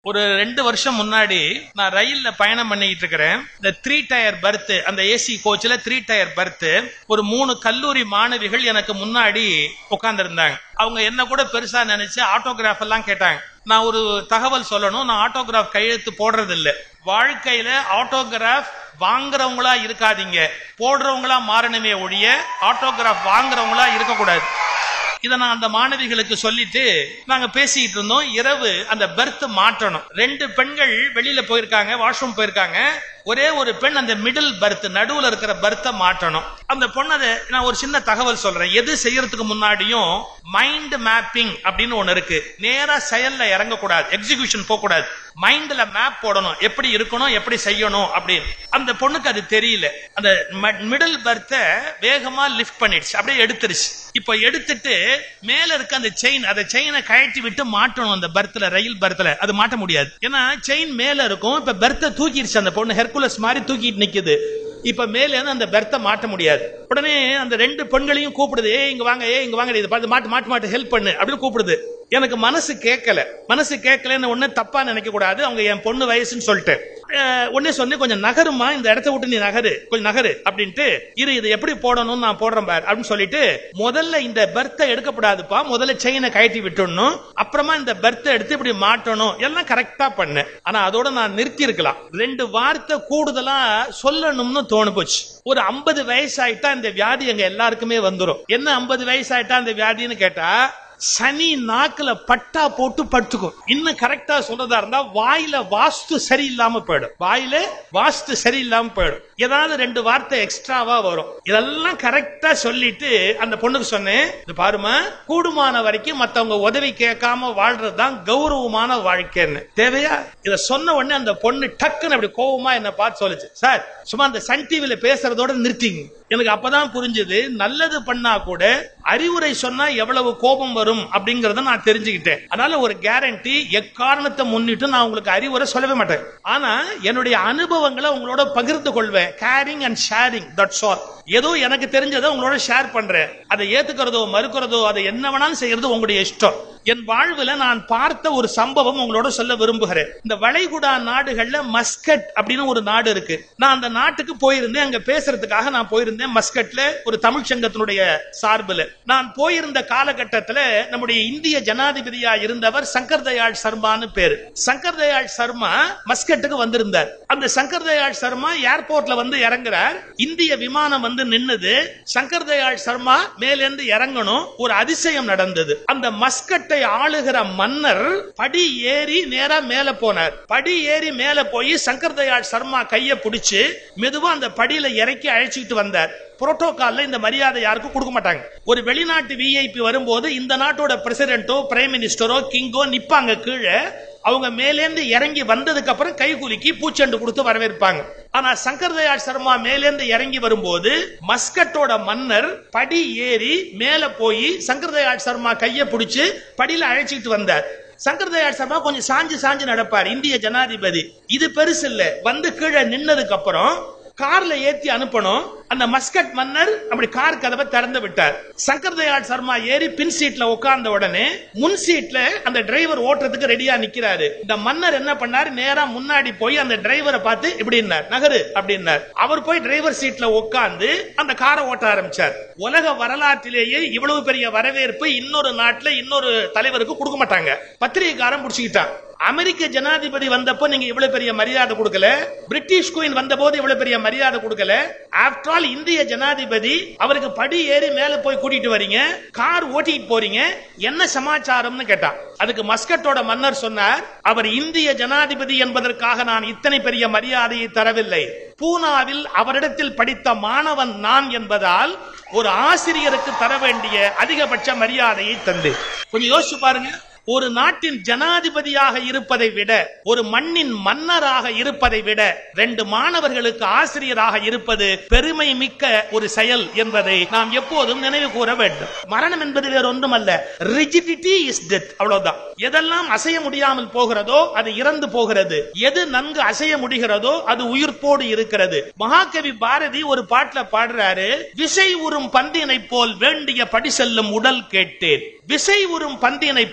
ஒரு ரெண்டு வருஷம் முன்னாடி நான் ரயில்ல பயணம் பண்ணிட்டு இருக்கிறேன் இந்த த்ரீ டயர் பர்த் அந்த ஏசி கோச்ல த்ரீ டயர் பர்த் ஒரு மூணு கல்லூரி மாணவிகள் எனக்கு முன்னாடி உட்கார்ந்திருந்தாங்க அவங்க என்ன கூட பெருசா நினைச்சு ஆட்டோகிராஃப் எல்லாம் கேட்டாங்க நான் ஒரு தகவல் சொல்லணும் நான் ஆட்டோகிராஃப் கையெழுத்து போடுறது இல்ல வாழ்க்கையில ஆட்டோகிராஃப் வாங்குறவங்களா இருக்காதீங்க போடுறவங்களா மாறணுமே ஒழிய ஆட்டோகிராஃப் வாங்குறவங்களா இருக்கக்கூடாது இதை நான் அந்த மாணவிகளுக்கு சொல்லிட்டு நாங்க பேசிட்டு இருந்தோம் இரவு அந்த பெர்த் மாற்றணும் ரெண்டு பெண்கள் வெளியில போயிருக்காங்க வாஷ்ரூம் போயிருக்காங்க ஒரே ஒரு பெண் அந்த மிடில் பர்த் நடுவுல இருக்கிற பர்த்தை மாற்றணும் அந்த பொண்ணு அதை நான் ஒரு சின்ன தகவல் சொல்றேன் எது செய்யறதுக்கு முன்னாடியும் மைண்ட் மேப்பிங் அப்படின்னு ஒண்ணு இருக்கு நேரா செயல்ல இறங்கக்கூடாது எக்ஸிகியூஷன் போக கூடாது மைண்ட்ல மேப் போடணும் எப்படி இருக்கணும் எப்படி செய்யணும் அப்படின்னு அந்த பொண்ணுக்கு அது தெரியல அந்த மிடில் பர்த்தை வேகமா லிஃப்ட் பண்ணிடுச்சு அப்படியே எடுத்துருச்சு இப்ப எடுத்துட்டு மேல இருக்க அந்த செயின் அந்த செயினை கழட்டி விட்டு மாட்டணும் அந்த பர்த்ல ரயில் பர்த்ல அது மாட்ட முடியாது ஏன்னா செயின் மேல இருக்கும் இப்ப பெர்த்தை தூக்கிடுச்சு அந்த பொண்ணு ஹெர்குலஸ் மாதிரி தூக்கிட்டு நிக்குது இப்ப மேல இருந்து அந்த பெர்த்தை மாட்ட முடியாது உடனே அந்த ரெண்டு பெண்களையும் கூப்பிடுது ஏ இங்க வாங்க ஏ இங்க வாங்க இது பார்த்து மாட்டு மாட்டு மாட்டு ஹெல்ப் பண்ணு அப்படின்னு கூப்பிடுது எனக்கு மனசு கேட்கல மனசு கேட்கலன்னு ஒண்ணு தப்பா நினைக்க கூடாது அவங்க என் பொண்ணு வயசுன்னு சொல்லிட்டு அஹ், உடனே சொன்னேன் கொஞ்சம் நகருமா இந்த இடத்த விட்டு நீ நகரு கொஞ்சம் நகரு அப்படின்ட்டு இரு இது எப்படி போடணும்னு நான் போடுறேன் பார் அப்படின்னு சொல்லிட்டு முதல்ல இந்த பெர்த்தை எடுக்கப்படாதுப்பா முதல்ல செயினை கழட்டி விட்டுடணும் அப்புறமா இந்த பெர்த்தை எடுத்து இப்படி மாட்டணும் எல்லாம் கரெக்டா பண்ணேன் ஆனா அதோட நான் நிறுத்தி இருக்கலாம் ரெண்டு வார்த்தை கூடுதலா சொல்லணும்னு தோணு போச்சு ஒரு ஐம்பது வயசு ஆயிட்டா இந்த வியாதி எங்க எல்லாருக்குமே வந்துரும் என்ன ஐம்பது வயசு ஆயிட்டா இந்த வியாதின்னு கேட்டா சனி நாக்குல பட்டா போட்டு படுத்துக்கும் இன்னும் கரெக்டா சொல்றதா இருந்தா வாயில வாஸ்து சரியில்லாம போயிடும் வாயில வாஸ்து சரியில்லாம போயிடும் ஏதாவது ரெண்டு வார்த்தை எக்ஸ்ட்ராவா வரும் இதெல்லாம் கரெக்டா சொல்லிட்டு அந்த பொண்ணுக்கு சொன்னேன் இது பாருமா கூடுமான வரைக்கும் மத்தவங்க உதவி கேட்காம வாழ்றதுதான் கௌரவமான வாழ்க்கைன்னு தேவையா இத சொன்ன உடனே அந்த பொண்ணு டக்குன்னு அப்படி கோவமா என்ன பார்த்து சொல்லுச்சு சார் சும்மா அந்த சன் டிவில பேசுறதோட நிறுத்திங்க எனக்கு அப்பதான் புரிஞ்சது நல்லது பண்ணா கூட அறிவுரை சொன்னா எவ்வளவு கோபம் வரும் அப்படிங்கறத நான் தெரிஞ்சுக்கிட்டேன் அதனால ஒரு கேரண்டி எக்காரணத்தை முன்னிட்டு நான் உங்களுக்கு அறிவுரை சொல்லவே மாட்டேன் ஆனா என்னுடைய அனுபவங்களை உங்களோட பகிர்ந்து கொள்வேன் caring and sharing that's all ஏதோ எனக்கு தெரிஞ்சதை உங்களோட ஷேர் பண்றேன் அதை ஏத்துக்கிறதோ மறுக்கிறதோ அதை என்ன வேணாலும் செய்யறது உங்களுடைய இஷ்டம் என் வாழ்வுல நான் பார்த்த ஒரு சம்பவம் உங்களோட சொல்ல விரும்புகிறேன் இந்த வளைகுடா நாடுகள்ல மஸ்கட் அப்படின்னு ஒரு நாடு இருக்கு நான் அந்த நாட்டுக்கு போயிருந்தேன் அங்க பேசுறதுக்காக நான் போயிருந்தேன் மஸ்கட்ல ஒரு தமிழ் சங்கத்தினுடைய சார்புல நான் போயிருந்த காலகட்டத்துல நம்முடைய இந்திய ஜனாதிபதியா இருந்தவர் சங்கர் தயாள் சர்மான்னு பேரு சங்கர் தயாள் சர்மா மஸ்கட்டுக்கு வந்திருந்தார் அந்த சங்கர் தயாள் சர்மா ஏர்போர்ட்ல வந்து இறங்குறார் இந்திய விமானம் வந்து நின்னுது சங்கர் தயாள் சர்மா மேலிருந்து இறங்கணும் ஒரு அதிசயம் நடந்தது அந்த மஸ்கட்டை ஆளுகிற மன்னர் படி ஏறி நேரா மேல போனார் படி ஏறி மேல போய் சங்கர் தயாள் சர்மா கைய பிடிச்சு மெதுவா அந்த படியில இறக்கி அழைச்சிட்டு வந்தார் புரோட்டோகால்ல இந்த மரியாதை யாருக்கும் கொடுக்க மாட்டாங்க ஒரு வெளிநாட்டு விஐபி வரும்போது இந்த நாட்டோட பிரசிடென்ட்டோ பிரைம் மினிஸ்டரோ கிங்கோ நிப்பாங்க கீழே அவங்க மேலேந்து இறங்கி வந்ததுக்கு அப்புறம் கை குலுக்கி பூச்செண்டு கொடுத்து வரவேற்பாங்க ஆனா சங்கர் தயாள் சர்மா மேலேந்து இறங்கி வரும்போது மஸ்கட்டோட மன்னர் படி ஏறி மேல போய் சங்கர் தயாள் சர்மா கைய பிடிச்சு படியில அழைச்சிட்டு வந்தார் சங்கர் தயாள் சர்மா கொஞ்சம் சாஞ்சு சாஞ்சு நடப்பார் இந்திய ஜனாதிபதி இது பெருசு இல்ல வந்து கீழே நின்னதுக்கு அப்புறம் கார்ல ஏத்தி அனுப்பணும் அந்த மஸ்கட் மன்னர் அப்படி கார் கதவை திறந்து விட்டார் சங்கர் தயாள் சர்மா ஏறி பின் சீட்ல உட்கார்ந்த உடனே முன் சீட்ல அந்த டிரைவர் ஓட்டுறதுக்கு ரெடியா நிக்கிறாரு இந்த மன்னர் என்ன பண்ணாரு நேரா முன்னாடி போய் அந்த டிரைவரை பார்த்து இப்படின்னார் நகரு அப்படின்னார் அவர் போய் டிரைவர் சீட்ல உட்கார்ந்து அந்த காரை ஓட்ட ஆரம்பிச்சார் உலக வரலாற்றிலேயே இவ்வளவு பெரிய வரவேற்பு இன்னொரு நாட்டுல இன்னொரு தலைவருக்கு கொடுக்க மாட்டாங்க பத்திரிகைக்காரன் புடிச்சுக்கிட்டான் அமெரிக்க ஜனாதிபதி வந்தப்போ நீங்க இவ்வளவு பெரிய மரியாதை கொடுக்கல பிரிட்டிஷ் குயின் வந்த போது இவ்வளவு பெரிய மரியாதை கொடுக்கல ஆஃப்டர் ஆல் இந்திய ஜனாதிபதி அவருக்கு படி ஏறி மேல போய் கூட்டிட்டு வரீங்க கார் ஓட்டிட்டு போறீங்க என்ன சமாச்சாரம்னு கேட்டான் அதுக்கு மஸ்கட்டோட மன்னர் சொன்னார் அவர் இந்திய ஜனாதிபதி என்பதற்காக நான் இத்தனை பெரிய மரியாதையை தரவில்லை பூனாவில் அவரிடத்தில் படித்த மாணவன் நான் என்பதால் ஒரு ஆசிரியருக்கு தர வேண்டிய அதிகபட்ச மரியாதையை தந்து கொஞ்சம் யோசிச்சு பாருங்க ஒரு நாட்டின் ஜனாதிபதியாக இருப்பதை விட ஒரு மண்ணின் மன்னராக இருப்பதை விட ரெண்டு மாணவர்களுக்கு ஆசிரியராக இருப்பது பெருமை மிக்க ஒரு செயல் என்பதை நாம் எப்போதும் நினைவு கூற வேண்டும் மரணம் என்பது வேற ஒன்றுமல்ல ரிஜிடிட்டி இஸ் டெத் அவ்வளவுதான் எதெல்லாம் அசைய முடியாமல் போகிறதோ அது இறந்து போகிறது எது நன்கு அசைய முடிகிறதோ அது உயிர்ப்போடு இருக்கிறது மகாகவி பாரதி ஒரு பாட்டுல பாடுறாரு விசை உறும் பந்தினை போல் வேண்டிய படி செல்லும் உடல் கேட்டேன் விசை உறும் பந்தினை போல் அப்படி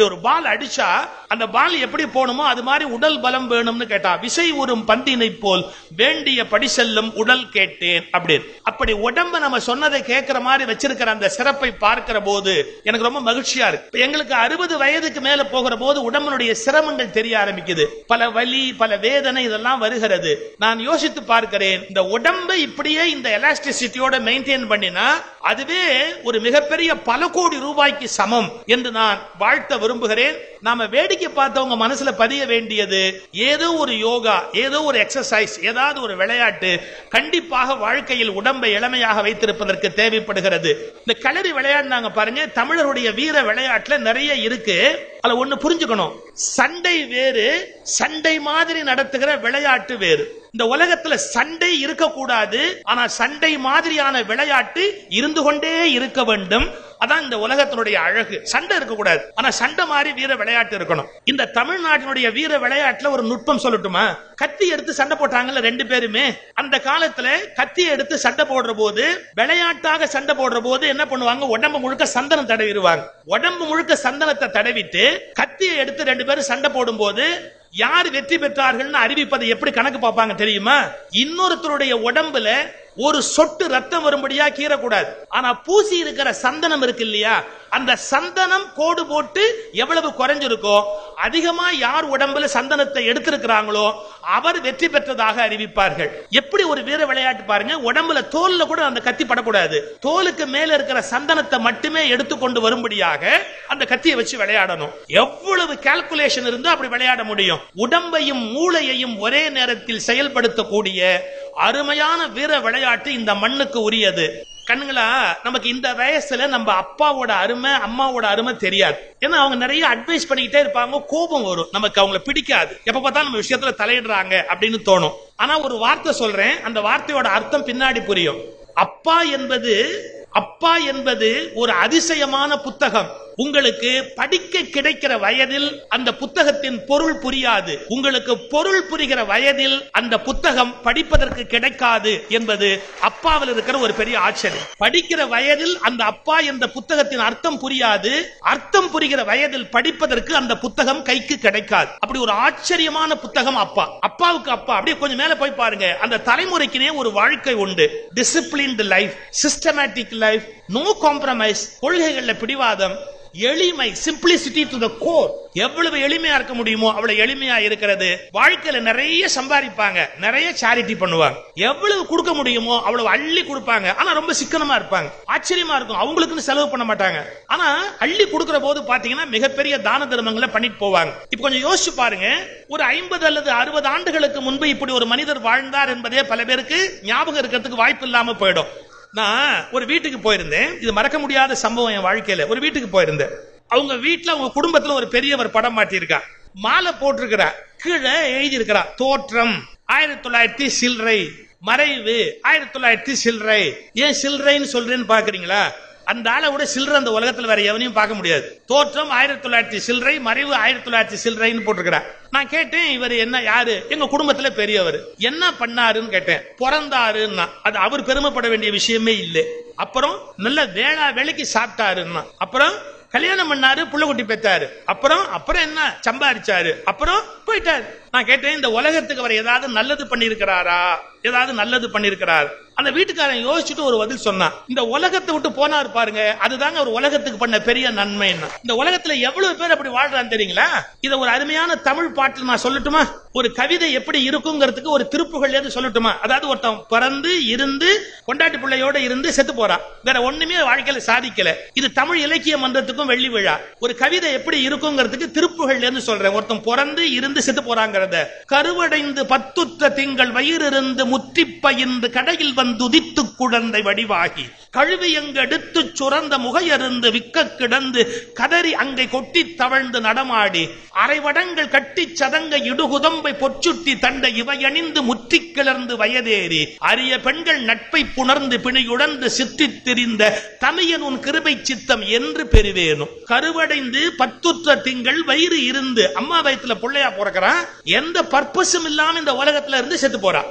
இப்படி ஒரு பால் அடிச்சா அந்த பால் எப்படி போகணுமோ அது மாதிரி உடல் பலம் வேணும்னு கேட்டா விசை உறும் பந்தினை போல் வேண்டிய படி செல்லும் உடல் கேட்டேன் அப்படின்னு அப்படி உடம்ப நம்ம சொன்னதை கேட்கிற மாதிரி வச்சிருக்கிற அந்த சிறப்பை பார்க்கிற போது எனக்கு ரொம்ப மகிழ்ச்சியா இருக்கு இப்ப எங்களுக்கு அறுபது வயதுக்கு மேல போகிற போது உடம்புடைய சிரமங்கள் தெரிய ஆரம்பிக்குது பல வலி பல வேதனை இதெல்லாம் வருகிறது நான் யோசித்து பார்க்கிறேன் இந்த உடம்பை இப்படியே இந்த எலாஸ்டிசிட்டியோட மெயின்டைன் பண்ணினா அதுவே ஒரு மிகப்பெரிய பல கோடி ரூபாய்க்கு சமம் என்று நான் வாழ்த்த விரும்புகிறேன் நாம வேடிக்கை பார்த்தவங்க மனசுல பதிய வேண்டியது ஏதோ ஒரு யோகா ஏதோ ஒரு எக்ஸசைஸ் ஏதாவது ஒரு விளையாட்டு கண்டிப்பாக வாழ்க்கையில் உடம்பை இளமையாக வைத்திருப்பதற்கு தேவைப்படுகிறது இந்த களரி விளையாடினாங்க பாருங்க தமிழருடைய வீர விளையாட்டுல நிறைய இருக்கு அதுல ஒண்ணு புரிஞ்சுக்கணும் சண்டை வேறு சண்டை மாதிரி நடத்துகிற விளையாட்டு வேறு இந்த உலகத்துல சண்டை இருக்கக்கூடாது ஆனா சண்டை மாதிரியான விளையாட்டு இருந்து கொண்டே இருக்க வேண்டும் அதான் இந்த உலகத்தினுடைய அழகு சண்டை இருக்கக்கூடாது ஆனா சண்டை மாதிரி வீர விளையாட்டு இருக்கணும் இந்த தமிழ்நாட்டினுடைய வீர விளையாட்டுல ஒரு நுட்பம் சொல்லட்டுமா கத்தி எடுத்து சண்டை போட்டாங்கல்ல ரெண்டு பேருமே அந்த காலத்துல கத்தி எடுத்து சண்டை போடுற போது விளையாட்டாக சண்டை போடுற போது என்ன பண்ணுவாங்க உடம்பு முழுக்க சந்தனம் தடவிடுவாங்க உடம்பு முழுக்க சந்தனத்தை தடவிட்டு கத்தியை எடுத்து ரெண்டு பேரும் சண்டை போடும்போது யார் வெற்றி பெற்றார்கள்னு அறிவிப்பதை எப்படி கணக்கு பார்ப்பாங்க தெரியுமா இன்னொருத்தருடைய உடம்புல ஒரு சொட்டு ரத்தம் வரும்படியா கீறக்கூடாது ஆனா பூசி இருக்கிற சந்தனம் இருக்கு இல்லையா அந்த சந்தனம் கோடு போட்டு எவ்வளவு குறைஞ்சிருக்கோ அதிகமா யார் உடம்புல சந்தனத்தை எடுத்திருக்கிறாங்களோ அவர் வெற்றி பெற்றதாக அறிவிப்பார்கள் எப்படி ஒரு வீர விளையாட்டு பாருங்க உடம்புல தோல்ல கூட அந்த கத்தி படக்கூடாது தோலுக்கு மேல இருக்கிற சந்தனத்தை மட்டுமே எடுத்துக்கொண்டு வரும்படியாக அந்த கத்தியை வச்சு விளையாடணும் எவ்வளவு கால்குலேஷன் இருந்து அப்படி விளையாட முடியும் உடம்பையும் மூளையையும் ஒரே நேரத்தில் செயல்படுத்தக்கூடிய அருமையான வீர விளையாட்டு இந்த மண்ணுக்கு உரியது கண்ணுங்களா நமக்கு இந்த வயசுல நம்ம அப்பாவோட அருமை அம்மாவோட அருமை தெரியாது ஏன்னா அவங்க நிறைய அட்வைஸ் பண்ணிக்கிட்டே இருப்பாங்க கோபம் வரும் நமக்கு அவங்கள பிடிக்காது எப்ப பார்த்தா நம்ம விஷயத்துல தலையிடுறாங்க அப்படின்னு தோணும் ஆனா ஒரு வார்த்தை சொல்றேன் அந்த வார்த்தையோட அர்த்தம் பின்னாடி புரியும் அப்பா என்பது அப்பா என்பது ஒரு அதிசயமான புத்தகம் உங்களுக்கு படிக்க கிடைக்கிற வயதில் அந்த புத்தகத்தின் பொருள் புரியாது உங்களுக்கு பொருள் புரிகிற வயதில் அந்த புத்தகம் படிப்பதற்கு கிடைக்காது என்பது அப்பாவில் இருக்கிற ஒரு பெரிய ஆச்சரியம் படிக்கிற வயதில் அந்த அப்பா என்ற புத்தகத்தின் அர்த்தம் புரியாது அர்த்தம் புரிகிற வயதில் படிப்பதற்கு அந்த புத்தகம் கைக்கு கிடைக்காது அப்படி ஒரு ஆச்சரியமான புத்தகம் அப்பா அப்பாவுக்கு அப்பா அப்படியே கொஞ்சம் மேல போய் பாருங்க அந்த தலைமுறைக்குனே ஒரு வாழ்க்கை உண்டு disciplined life systematic life no compromise கொள்கைகள்ல பிடிவாதம் எளிமை சிம்பிளிசிட்டி டு த கோர் எவ்வளவு எளிமையா இருக்க முடியுமோ அவ்வளவு எளிமையா இருக்கிறது வாழ்க்கையில நிறைய சம்பாதிப்பாங்க நிறைய சேரிட்டி பண்ணுவாங்க எவ்வளவு கொடுக்க முடியுமோ அவ்வளவு அள்ளி கொடுப்பாங்க ஆனா ரொம்ப சிக்கனமா இருப்பாங்க ஆச்சரியமா இருக்கும் அவங்களுக்குன்னு செலவு பண்ண மாட்டாங்க ஆனா அள்ளி கொடுக்கிற போது பாத்தீங்கன்னா மிகப்பெரிய தான தர்மங்களை பண்ணிட்டு போவாங்க இப்ப கொஞ்சம் யோசிச்சு பாருங்க ஒரு ஐம்பது அல்லது அறுபது ஆண்டுகளுக்கு முன்பு இப்படி ஒரு மனிதர் வாழ்ந்தார் என்பதே பல பேருக்கு ஞாபகம் இருக்கிறதுக்கு வாய்ப்பு இல்லாம போயிடும் நான் ஒரு வீட்டுக்கு போயிருந்தேன் இது மறக்க முடியாத சம்பவம் என் வாழ்க்கையில ஒரு வீட்டுக்கு போயிருந்தேன் அவங்க வீட்டுல அவங்க குடும்பத்துல ஒரு பெரியவர் படம் மாட்டியிருக்கா மாலை போட்டிருக்கிறா கீழே எழுதி இருக்கிறா தோற்றம் ஆயிரத்தி தொள்ளாயிரத்தி சில்லறை மறைவு ஆயிரத்தி தொள்ளாயிரத்தி சில்லறை ஏன் சில்லறைன்னு சொல்றேன்னு பாக்குறீங்களா அந்த ஆளை விட சில்லறை அந்த உலகத்துல வேற எவனையும் பார்க்க முடியாது தோற்றம் ஆயிரத்தி தொள்ளாயிரத்தி சில்லறை மறைவு ஆயிரத்தி தொள்ளாயிரத்தி சில்லறைன்னு போட்டிருக்கிறார் நான் கேட்டேன் இவர் என்ன யாரு எங்க குடும்பத்துல பெரியவர் என்ன பண்ணாருன்னு கேட்டேன் பிறந்தாருன்னா அது அவர் பெருமைப்பட வேண்டிய விஷயமே இல்லை அப்புறம் நல்ல வேளா வேலைக்கு சாப்பிட்டாருன்னா அப்புறம் கல்யாணம் பண்ணாரு புள்ள குட்டி பெத்தாரு அப்புறம் அப்புறம் என்ன சம்பாரிச்சாரு அப்புறம் போயிட்டாரு நான் கேட்டேன் இந்த உலகத்துக்கு அவர் ஏதாவது நல்லது பண்ணிருக்கிறாரா ஏதாவது நல்லது பண்ணிருக்கிறார் அந்த வீட்டுக்காரன் யோசிச்சுட்டு ஒரு பதில் சொன்னான் இந்த உலகத்தை விட்டு போனார் பாருங்க அதுதாங்க ஒரு உலகத்துக்கு பண்ண பெரிய நன்மை இந்த உலகத்துல எவ்வளவு பேர் அப்படி வாழ்றான்னு தெரியுங்களா இத ஒரு அருமையான தமிழ் பாட்டில் நான் சொல்லட்டுமா ஒரு கவிதை எப்படி இருக்குங்கிறதுக்கு ஒரு திருப்புகள் ஏது சொல்லட்டுமா அதாவது ஒருத்தன் பிறந்து இருந்து கொண்டாட்டி பிள்ளையோட இருந்து செத்து போறான் வேற ஒண்ணுமே வாழ்க்கையில சாதிக்கல இது தமிழ் இலக்கிய மன்றத்துக்கும் வெள்ளி விழா ஒரு கவிதை எப்படி இருக்குங்கிறதுக்கு திருப்புகள் ஏது சொல்றேன் ஒருத்தன் பிறந்து இருந்து செத்து போறாங்கிறத கருவடைந்து பத்துற்ற திங்கள் வயிறிருந்து முற்றி பயின்று கடையில் வந்து உதித்து குழந்தை வடிவாகி கழுவி எங்கெடுத்து சுரந்த முகையருந்து விக்க கிடந்து கதறி அங்கை கொட்டி தவழ்ந்து நடமாடி அரைவடங்கள் கட்டி சதங்க இடுகுதம்பை பொச்சுட்டி தண்டை இவையணிந்து முற்றி கிளர்ந்து வயதேறி அரிய பெண்கள் நட்பை புணர்ந்து பிணியுடந்து சிற்றித் திரிந்த தமியன் உன் கிருபை சித்தம் என்று பெறுவேனும் கருவடைந்து பத்துற்ற திங்கள் வயிறு இருந்து அம்மா வயிற்றுல பிள்ளையா பிறக்கிறான் எந்த பர்பஸும் இல்லாம இந்த உலகத்துல இருந்து செத்து போறான் இது எவ்வளவு பெரிய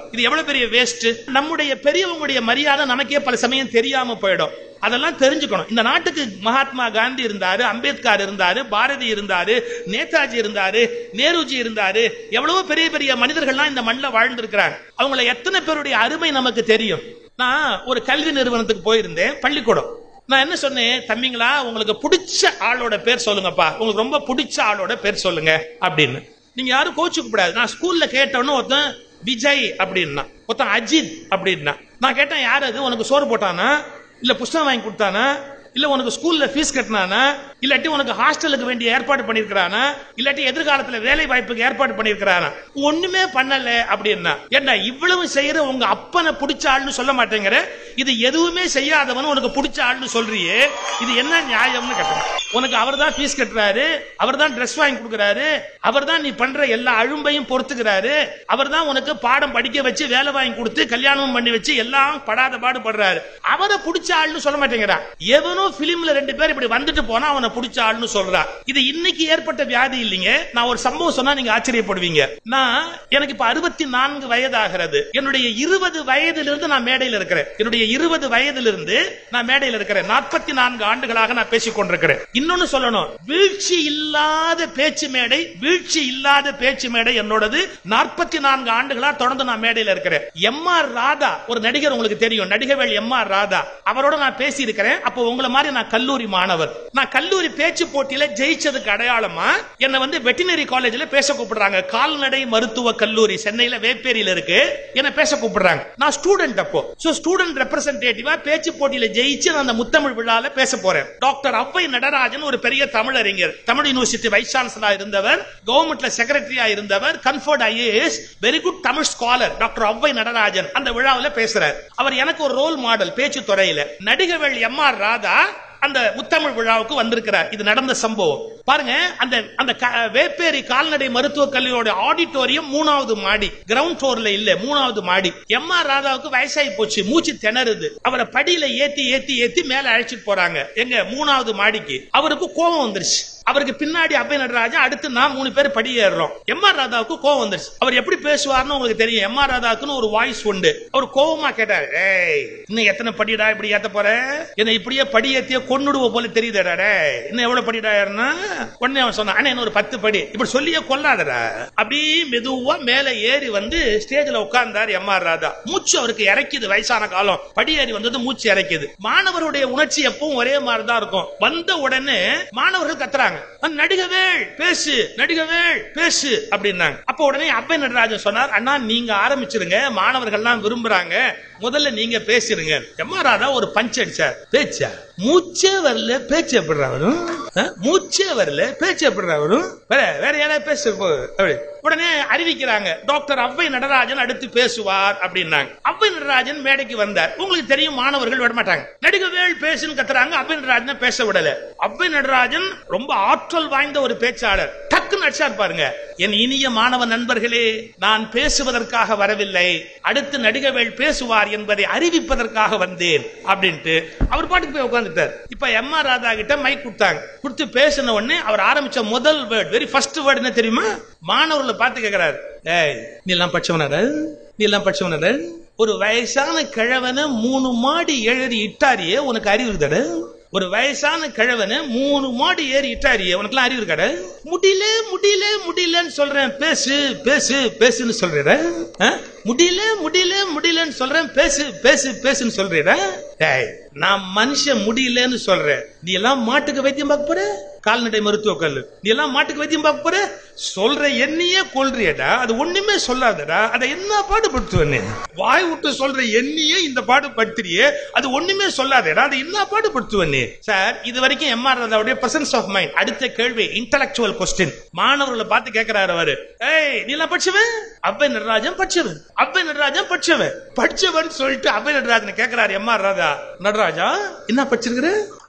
பெரிய வேஸ்ட் நம்முடைய பெரியவங்களுடைய மரியாதை நமக்கே பல சமயம் தெரியாம போயிடும் அதெல்லாம் தெரிஞ்சுக்கணும் இந்த நாட்டுக்கு மகாத்மா காந்தி இருந்தாரு அம்பேத்கர் இருந்தாரு பாரதி இருந்தாரு நேதாஜி இருந்தாரு நேருஜி இருந்தாரு எவ்வளவோ பெரிய பெரிய மனிதர்கள்லாம் இந்த மண்ணில் வாழ்ந்திருக்கிறாங்க அவங்கள எத்தனை பேருடைய அருமை நமக்கு தெரியும் நான் ஒரு கல்வி நிறுவனத்துக்கு போயிருந்தேன் பள்ளிக்கூடம் நான் என்ன சொன்னேன் தம்பிங்களா உங்களுக்கு பிடிச்ச ஆளோட பேர் சொல்லுங்கப்பா உங்களுக்கு ரொம்ப பிடிச்ச ஆளோட பேர் சொல்லுங்க அப்படின்னு நீங்க யாரும் கோச்சுக்க கூடாது நான் ஸ்கூல்ல கேட்டவொன்னு ஒருத்தன் விஜய் அப்படின்னா ஒருத்தன் அஜித் அப்படின்னா நான் கேட்டேன் யார் அது உனக்கு சோறு போட்டானா இல்ல புஸ்தகம் வாங்கி கொடுத்தானா இல்ல உனக்கு ஸ்கூல்ல ஃபீஸ் கட்டினானா இல்லாட்டி உனக்கு ஹாஸ்டலுக்கு வேண்டிய ஏற்பாடு பண்ணிருக்கிறானா இல்லாட்டி எதிர்காலத்துல வேலை வாய்ப்புக்கு ஏற்பாடு பண்ணிருக்கிறானா ஒண்ணுமே பண்ணல அப்படின்னா ஏண்டா இவ்வளவு செய்யற உங்க அப்பனை பிடிச்ச ஆள்னு சொல்ல மாட்டேங்கிற இது எதுவுமே செய்யாதவன் உனக்கு பிடிச்ச ஆள்னு சொல்றியே இது என்ன நியாயம்னு கேட்டேன் உனக்கு அவர் தான் ஃபீஸ் கட்டுறாரு அவர் தான் ட்ரெஸ் வாங்கி கொடுக்குறாரு அவர் தான் நீ பண்ற எல்லா அழும்பையும் பொறுத்துக்கிறாரு அவர் தான் உனக்கு பாடம் படிக்க வச்சு வேலை வாங்கி கொடுத்து கல்யாணம் பண்ணி வச்சு எல்லாம் படாத பாடு படுறாரு அவரை பிடிச்ச ஆள்னு சொல்ல மாட்டேங்கிறான் எவனோ பிலிம்ல ரெண்டு பேர் இப்படி வந்துட்டு போனா அவனை பிடிச்ச ஆள்னு சொல்றா இது இன்னைக்கு ஏற்பட்ட வியாதி இல்லைங்க நான் ஒரு சம்பவம் சொன்னா நீங்க ஆச்சரியப்படுவீங்க நான் எனக்கு இப்ப அறுபத்தி நான்கு வயது ஆகிறது என்னுடைய இருபது வயதிலிருந்து நான் மேடையில் இருக்கிறேன் என்னுடைய இருபது வயதிலிருந்து நான் மேடையில் இருக்கிறேன் நாற்பத்தி நான்கு ஆண்டுகளாக நான் பேசிக் கொண்டிருக்கிறேன் இன்னொன்னு சொல்லணும் வீழ்ச்சி இல்லாத பேச்சு மேடை வீழ்ச்சி இல்லாத பேச்சு மேடை என்னோடது நாற்பத்தி நான்கு ஆண்டுகளா தொடர்ந்து நான் மேடையில் இருக்கிறேன் எம் ஆர் ராதா ஒரு நடிகர் உங்களுக்கு தெரியும் நடிகவேள் எம் ஆர் ராதா அவரோட நான் பேசி இருக்கிறேன் அப்போ உங்களை மாதிரி நான் கல்லூரி மாணவர் நான் கல்லூரி பேச்சு போட்டியில ஜெயிச்சதுக்கு அடையாளமா என்ன வந்து வெட்டினரி காலேஜ்ல பேச கூப்பிடுறாங்க கால்நடை மருத்துவ கல்லூரி சென்னையில வேப்பேரியில இருக்கு என்ன பேச கூப்பிடுறாங்க நான் ஸ்டூடெண்ட் அப்போ சோ ஸ்டூடெண்ட் ரெப்ரசன்டேட்டிவா பேச்சு போட்டியில ஜெயிச்சு நான் அந்த முத்தமிழ் விழால பேச போறேன் டாக்டர் அவ்வை நடராஜன் ஒரு பெரிய தமிழறிஞர் தமிழ் யூனிவர்சிட்டி வைஸ் சான்சலரா இருந்தவர் கவர்மெண்ட்ல செக்ரட்டரியா இருந்தவர் conferred IAS very good Tamil scholar doctor Avvai Natarajan அந்த விழாவில் பேசுறார் அவர் எனக்கு ஒரு ரோல் மாடல் பேச்சு துறையில நடிகவேள் எம் ஆர் ராதா அந்த முத்தமிழ் விழாவுக்கு வந்திருக்கிறார் இது நடந்த சம்பவம் பாருங்க அந்த அந்த க- வேப்பேரி கால்நடை மருத்துவக் கல்லூரியோட ஆடிட்டோரியம் மூணாவது மாடி கிரவுண்ட் ஃப்ளோர்ல இல்ல மூணாவது மாடி எம் ஆர் ராதாவுக்கு வயசாகி போச்சு மூச்சு திணறுது அவரை படியில ஏத்தி ஏத்தி ஏத்தி மேல அழைச்சிட்டு போறாங்க எங்க மூணாவது மாடிக்கு அவருக்கு கோபம் வந்துருச்சு அவருக்கு பின்னாடி அபய நடராஜன் அடுத்து நான் மூணு பேர் படி ஏறுறோம் எம் ஆர் ராதாவுக்கு கோவம் வந்துருச்சு அவர் எப்படி பேசுவார்னு உங்களுக்கு தெரியும் எம் ஆர் ராதாவுக்குன்னு ஒரு வாய்ஸ் உண்டு அவர் கோவமா கேட்டாரு ஏய் இன்னும் எத்தனை படிடா இப்படி ஏத்த போற என்ன இப்படியே படி ஏத்திய கொன்னுடுவ போல தெரியுதடா டேய் இன்னும் எவ்வளவு படிடா ஏறினா உடனே அவன் சொன்னான் அண்ணா இன்னும் ஒரு பத்து படி இப்படி சொல்லியே கொல்லாதடா அப்படி மெதுவா மேல ஏறி வந்து ஸ்டேஜ்ல உட்கார்ந்தார் எம் ஆர் ராதா மூச்சு அவருக்கு இறக்கிது வயசான காலம் படி ஏறி வந்தது மூச்சு இறக்கிது மாணவருடைய உணர்ச்சி எப்பவும் ஒரே மாதிரி தான் இருக்கும் வந்த உடனே மாணவர்கள் கத்துறாங்க "அஹ், நடிகவேள் பேசு நடிகவேள் பேசு அப்படின்னாங்க அப்ப உடனே அப்ப நடராஜன் சொன்னார் அண்ணா நீங்க ஆரம்பிச்சிருங்க மாணவர்கள்லாம் விரும்புறாங்க முதல்ல நீங்க பேசிருங்க எம்மா ராதா ஒரு பஞ்ச் அடிச்சார் பேச்சா மூச்சே வரல பேச்சு எப்படி வரும் அஹ், மூச்சே வரல பேச்சு எப்படி வரும் வேற வேற யாராவது பேச போ அப்படி உடனே அறிவிக்கிறாங்க டாக்டர் அவ்வை நடராஜன் அடுத்து பேசுவார் அப்படின்னாங்க அவ்வை நடராஜன் மேடைக்கு வந்தார் உங்களுக்கு தெரியும் மாணவர்கள் விட மாட்டாங்க நடிகவேள் பேசுன்னு கத்துறாங்க அவ்வை நடராஜன் பேச விடல அவ்வை நடராஜன் ரொம்ப ஆற்றல் வாய்ந்த ஒரு பேச்சாளர் டக்குன்னு அடிச்சார் பாருங்க என் இனிய மாணவ நண்பர்களே நான் பேசுவதற்காக வரவில்லை அடுத்து நடிகவேள் பேசுவார் என்பதை அறிவிப்பதற்காக வந்தேன் அப்படின்ட்டு அவர் பாட்டுக்கு போய் உட்கார்ந்துட்டார் இப்ப எம் ஆர் ராதா கிட்ட மைக் கொடுத்தாங்க கொடுத்து பேசின உடனே அவர் ஆரம்பிச்ச முதல் வேர்ட் வெரி ஃபர்ஸ்ட் வேர்ட் என்ன தெரியுமா மாணவர்களை பார்த்து கேட்கிறாரு ஏய் நீ எல்லாம் படிச்சவனாரு நீ எல்லாம் படிச்சவனாரு ஒரு வயசான கிழவனை மூணு மாடி ஏறி இட்டாரியே உனக்கு அறிவு இருக்குதாடா ஒரு வயசான கிழவனை மூணு மாடி ஏறி இட்டாரியே உனக்குலாம் அறிவு இருக்காடா முடியல முடியல முடியலன்னு சொல்றேன் பேசு பேசு பேசுன்னு சொல்றேடா ஆ? முடியல முடியல முடியலன்னு சொல்றேன் பேசு பேசு பேசுன்னு சொல்றேடா டேய் நான் மனுஷன் முடியலன்னு சொல்றேன் நீ எல்லாம் மாட்டுக்கு வைத்தியம் பார்க்க போற கால்நடை மருத்துவ கல்லு நீ எல்லாம் மாட்டுக்கு வைத்தியம் பார்க்க போற சொல்ற என்னையே கொல்றியடா அது ஒண்ணுமே சொல்லாதடா அதை என்ன பாடுபடுத்துவனே வாய் விட்டு சொல்ற என்னையே இந்த பாடுபடுத்துறியே அது ஒண்ணுமே சொல்லாதடா அதை என்ன பாடுபடுத்துவனே சார் இது வரைக்கும் எம்ஆர் ராதாவுடைய பிரசன்ஸ் ஆஃப் மைண்ட் அடுத்த கேள்வி இன்டலெக்சுவல் கொஸ்டின் மாணவர்களை பார்த்து கேட்கிறாரு அவரு ஏய் நீ எல்லாம் படிச்சவன் அவ்வை நடராஜன் படிச்சவன் அவ்வை நடராஜன் படிச்சவன் படிச்சவன் சொல்லிட்டு அவ்வை நடராஜன் கேட்கிறாரு எம்ஆர் ராதா நடராஜா என்ன படிச்சிருக்கிற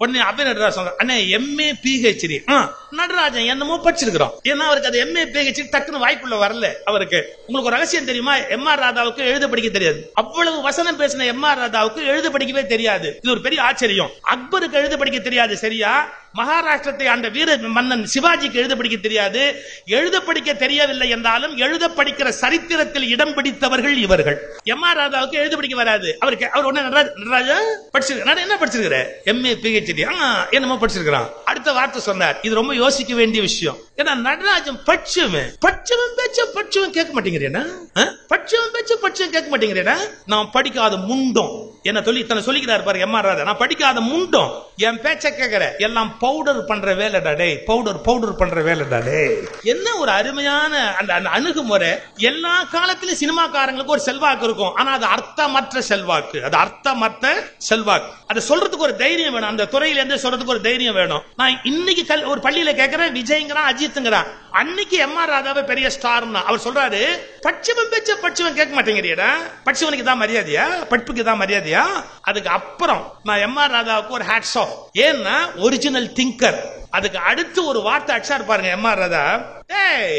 உடனே அபய நடராஜன் சொல்றாரு அண்ணே எம்ஏ பிஹெச்டி நடராஜன் என்னமோ படிச்சிருக்கிறோம் ஏன்னா அவருக்கு அது எம்ஏ பிஹெச்டி டக்குன்னு வாய்ப்புள்ள வரல அவருக்கு உங்களுக்கு ஒரு ரகசியம் தெரியுமா எம் ஆர் ராதாவுக்கு எழுத படிக்க தெரியாது அவ்வளவு வசனம் பேசின எம் ஆர் ராதாவுக்கு எழுத படிக்கவே தெரியாது இது ஒரு பெரிய ஆச்சரியம் அக்பருக்கு எழுத படிக்க தெரியாது சரியா மகாராஷ்டிரத்தை ஆண்ட வீர மன்னன் சிவாஜிக்கு எழுத படிக்க தெரியாது எழுத படிக்க தெரியவில்லை என்றாலும் எழுத படிக்கிற சரித்திரத்தில் இடம் பிடித்தவர்கள் இவர்கள் எம் ஆர் ராதாவுக்கு எழுத படிக்க வராது அவருக்கு அவர் ஒண்ணு நடராஜ நடராஜா படிச்சிருக்க நான் என்ன படிச்சிருக்கிற எம்ஏ பிஹெச்டி என்னமோ படிச்சிருக்கிறான் அடுத்த வார்த்தை சொன்னார் இது ரொம்ப யோசிக்க வேண்டிய விஷயம் ஏன்னா நடராஜன் பட்சவன் பட்சவன் பேச்ச பட்சவன் கேட்க மாட்டேங்கிறேனா பட்சவன் பேச்ச பட்சவன் கேட்க மாட்டேங்கிறேனா நான் படிக்காத முண்டம் என்ன சொல்லி இத்தனை சொல்லிக்கிறார் பாரு எம் ஆர் ராதா நான் படிக்காத முண்டம் என் பேச்ச கேட்கிற எல்லாம் பவுடர் பண்ற வேலைடா டேய் பவுடர் பவுடர் பண்ற வேலைடா டேய் என்ன ஒரு அருமையான அந்த அந்த அணுகுமுறை எல்லா காலத்திலும் சினிமாக்காரங்களுக்கு ஒரு செல்வாக்கு இருக்கும் ஆனா அது அர்த்தமற்ற செல்வாக்கு அது அர்த்தமற்ற செல்வாக்கு அதை சொல்றதுக்கு ஒரு தைரியம் வேணும் அந்த துறையில இருந்து சொல்றதுக்கு ஒரு தைரியம் வேணும் நான் இன்னைக்கு கல் ஒரு பள்ளியில கேட்கிறேன் விஜய்ங்கிறான் அஜித்ங்கிறான் அன்னைக்கு எம் ஆர் ராதாவை பெரிய ஸ்டார்னா அவர் சொல்றாரு பட்சவன் பேச்ச பட்சவன் கேட்க மாட்டேங்கிறியடா பட்சவனுக்கு தான் மரியாதையா படிப்புக்கு தான் மரியாதையா அதுக்கு அப்புறம் நான் எம் ஆர் ராதாவுக்கு ஒரு ஹேட்ஸ் ஆஃப் ஏன்னா ஒரிஜினல் திங்கர் அதுக்கு அடுத்து ஒரு வார்த்தை அடிச்சாரு பாருங்க எம் ஆர் ராதா ஏய்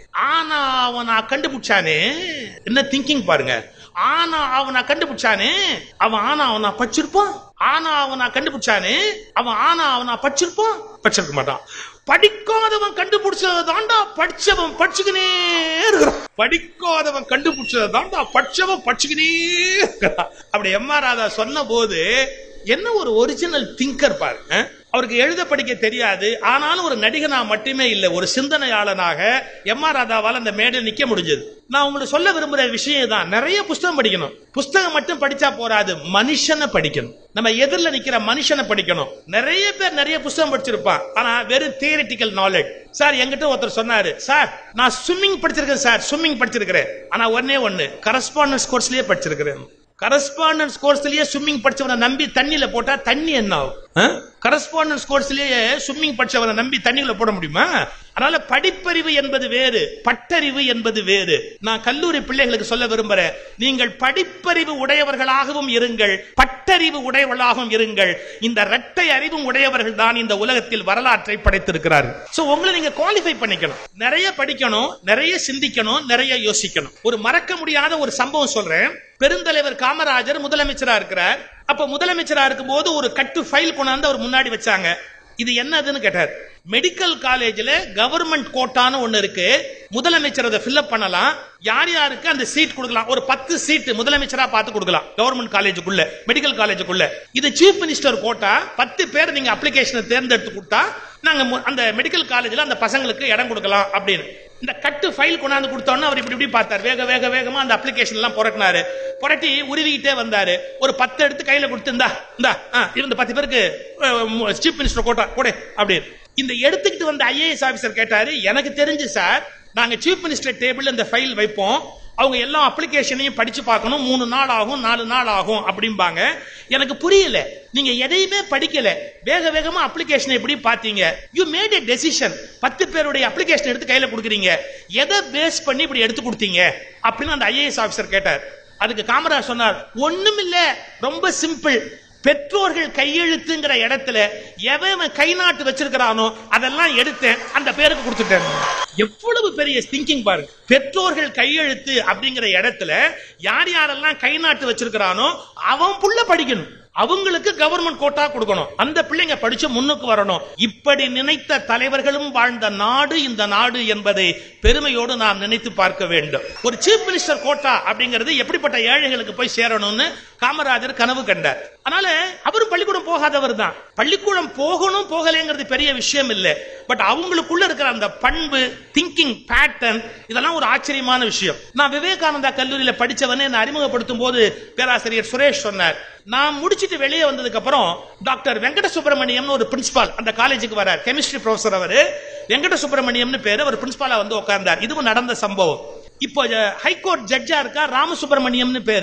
ஆனா அவன் நான் கண்டுபிடிச்சானே என்ன திங்கிங் பாருங்க ஆனா அவனை கண்டுபிடிச்சானே அவன் ஆனா அவனா படிச்சிருப்பான் ஆனா அவனா கண்டுபிடிச்சானே அவன் ஆனா அவனா படிச்சிருப்பான் படிச்சிருக்க மாட்டான் படிக்காதவன் கண்டுபிடிச்சது தாண்டா படிச்சவன் படிச்சுக்கினே இருக்கிறான் படிக்காதவன் கண்டுபிடிச்சது தாண்டா படிச்சவன் படிச்சுக்கினே இருக்கிறான் அப்படி எம் ஆர் ராதா சொன்ன போது என்ன ஒரு ஒரிஜினல் திங்கர் பாருங்க அவருக்கு எழுத படிக்க தெரியாது ஆனாலும் ஒரு நடிகனா மட்டுமே இல்லை ஒரு சிந்தனையாளனாக எம் ஆர் ராதாவால் அந்த மேடையில் நிக்க முடிஞ்சது நான் உங்களுக்கு சொல்ல விரும்புற விஷயம் தான் நிறைய புஸ்தகம் படிக்கணும் புஸ்தகம் மட்டும் படிச்சா போராது மனுஷனை படிக்கணும் நம்ம எதிரில் நிக்கிற மனுஷனை படிக்கணும் நிறைய பேர் நிறைய புஸ்தகம் படிச்சிருப்பான் ஆனா வெறும் தியரிட்டிக்கல் நாலேஜ் சார் என்கிட்ட ஒருத்தர் சொன்னாரு சார் நான் ஸ்விம்மிங் படிச்சிருக்கேன் சார் ஸ்விம்மிங் படிச்சிருக்கிறேன் ஆனா ஒன்னே ஒன்னு கரஸ்பாண்டன்ஸ் கோர்ஸ்லயே படிச்சிருக்கிறேன் கரஸ்பாண்டன்ஸ் கோர்ஸ்லயே ஸ்விம்மிங் படிச்சவனை நம்பி தண்ணியில போட்டா தண்ணி என்ன ஆகும் கரஸ்பாண்டன்ஸ் கோர்ஸ்லயே ஸ்விம்மிங் படிச்சவனை நம்பி தண்ணிக்குள்ள போட முடியுமா அதனால படிப்பறிவு என்பது வேறு பட்டறிவு என்பது வேறு நான் கல்லூரி பிள்ளைகளுக்கு சொல்ல விரும்புறேன் நீங்கள் படிப்பறிவு உடையவர்களாகவும் இருங்கள் பட்டறிவு உடையவர்களாகவும் இருங்கள் இந்த இரட்டை அறிவும் உடையவர்கள் தான் இந்த உலகத்தில் வரலாற்றை படைத்திருக்கிறார்கள் சோ உங்களை நீங்க குவாலிஃபை பண்ணிக்கணும் நிறைய படிக்கணும் நிறைய சிந்திக்கணும் நிறைய யோசிக்கணும் ஒரு மறக்க முடியாத ஒரு சம்பவம் சொல்றேன் பெருந்தலைவர் காமராஜர் முதலமைச்சரா இருக்கிறார் அப்ப முதலமைச்சரா இருக்கும்போது ஒரு கட்டு ஃபைல் கொண்டாந்து அவர் முன்னாடி வச்சாங்க இது என்னதுன்னு கேட்டார் மெடிக்கல் காலேஜ்ல கவர்மெண்ட் கோட்டான்னு ஒண்ணு இருக்கு முதலமைச்சர் அதை ஃபில்அப் பண்ணலாம் யார் யாருக்கு அந்த சீட் கொடுக்கலாம் ஒரு பத்து சீட் முதலமைச்சரா பார்த்து கொடுக்கலாம் கவர்மெண்ட் காலேஜுக்குள்ள மெடிக்கல் காலேஜுக்குள்ள இது சீஃப் மினிஸ்டர் கோட்டா பத்து பேர் நீங்க அப்ளிகேஷனை தேர்ந்தெடுத்து கொடுத்தா நாங்க மு- அந்த மெடிக்கல் காலேஜ்ல அந்த பசங்களுக்கு இடம் கொடுக்கலாம் அப்படின்னு இந்த கட்டு ஃபைல் கொண்டாந்து கொடுத்தோன்னு அவர் இப்படி இப்படி பார்த்தார் வேக வேக வேகமா அந்த அப்ளிகேஷன் எல்லாம் புரட்டினாரு புரட்டி உருவிக்கிட்டே வந்தாரு ஒரு பத்து எடுத்து கையில கொடுத்து இந்தா இந்தா ஆ, இந்த பத்து பேருக்கு சீஃப் மினிஸ்டர் கோட்டா கொடு அப்படின்னு இந்த எடுத்துக்கிட்டு வந்த ஐஏஎஸ் ஆபீசர் கேட்டாரு எனக்கு தெரிஞ்சு சார் நாங்க சீஃப் மினிஸ்டர் டேபிள் இந்த ஃபைல் வைப்போம் அவங்க எல்லா அப்ளிகேஷனையும் படிச்சு பார்க்கணும் மூணு நாள் ஆகும் நாலு நாள் ஆகும் அப்படிம்பாங்க எனக்கு புரியல நீங்க எதையுமே படிக்கல வேக வேகமா அப்ளிகேஷன் எப்படி பாத்தீங்க யூ மேட் a டெசிஷன் பத்து பேருடைய அப்ளிகேஷன் எடுத்து கையில கொடுக்குறீங்க எதை பேஸ் பண்ணி இப்படி எடுத்து கொடுத்தீங்க அப்படின்னு அந்த ஐஏஎஸ் ஆபீசர் கேட்டார் அதுக்கு காமராஜ் சொன்னார் ஒண்ணுமில்ல ரொம்ப சிம்பிள் பெற்றோர்கள் கையெழுத்துங்கிற இடத்துல எவன் கை நாட்டு வச்சிருக்கிறானோ அதெல்லாம் எடுத்தேன் அந்த பேருக்கு கொடுத்துட்டேன் எவ்வளவு பெரிய திங்கிங் பாருங்க பெற்றோர்கள் கையெழுத்து அப்படிங்கிற இடத்துல யார் யாரெல்லாம் கை நாட்டு வச்சிருக்கிறானோ அவன் புள்ள படிக்கணும் அவங்களுக்கு கவர்மெண்ட் கோட்டா கொடுக்கணும் அந்த பிள்ளைங்க படிச்சு முன்னுக்கு வரணும் இப்படி நினைத்த தலைவர்களும் வாழ்ந்த நாடு இந்த நாடு என்பதை பெருமையோடு நாம் நினைத்து பார்க்க வேண்டும் ஒரு சீஃப் மினிஸ்டர் கோட்டா அப்படிங்கிறது எப்படிப்பட்ட ஏழைகளுக்கு போய் சேரணும்னு காமராஜர் கனவு கண்டார் அதனால அவரும் பள்ளிக்கூடம் போகாதவர் தான் பள்ளிக்கூடம் போகணும் போகலைங்கிறது பெரிய விஷயம் இல்லை பட் அவங்களுக்குள்ள இருக்கிற அந்த பண்பு திங்கிங் பேட்டர்ன் இதெல்லாம் ஒரு ஆச்சரியமான விஷயம் நான் விவேகானந்தா கல்லூரியில படிச்சவனே என்னை அறிமுகப்படுத்தும் போது பேராசிரியர் சுரேஷ் சொன்னார் நான் முடிச்சிட்டு வெளியே வந்ததுக்கு அப்புறம் டாக்டர் வெங்கட சுப்பிரமணியம்னு ஒரு பிரின்சிபால் அந்த காலேஜுக்கு வரார் கெமிஸ்ட்ரி ப்ரொஃபசர் அவரு வெங்கட சுப்பிரமணியம்னு பேரு அவர் பிரின்சிபாலா வந்து உட்கார்ந்தார் இதுவும் நடந்த சம்பவம் இப்போ ஹைகோர்ட் ஜட்ஜா இருக்கா ராமசுப்பிரமணியம்னு பேரு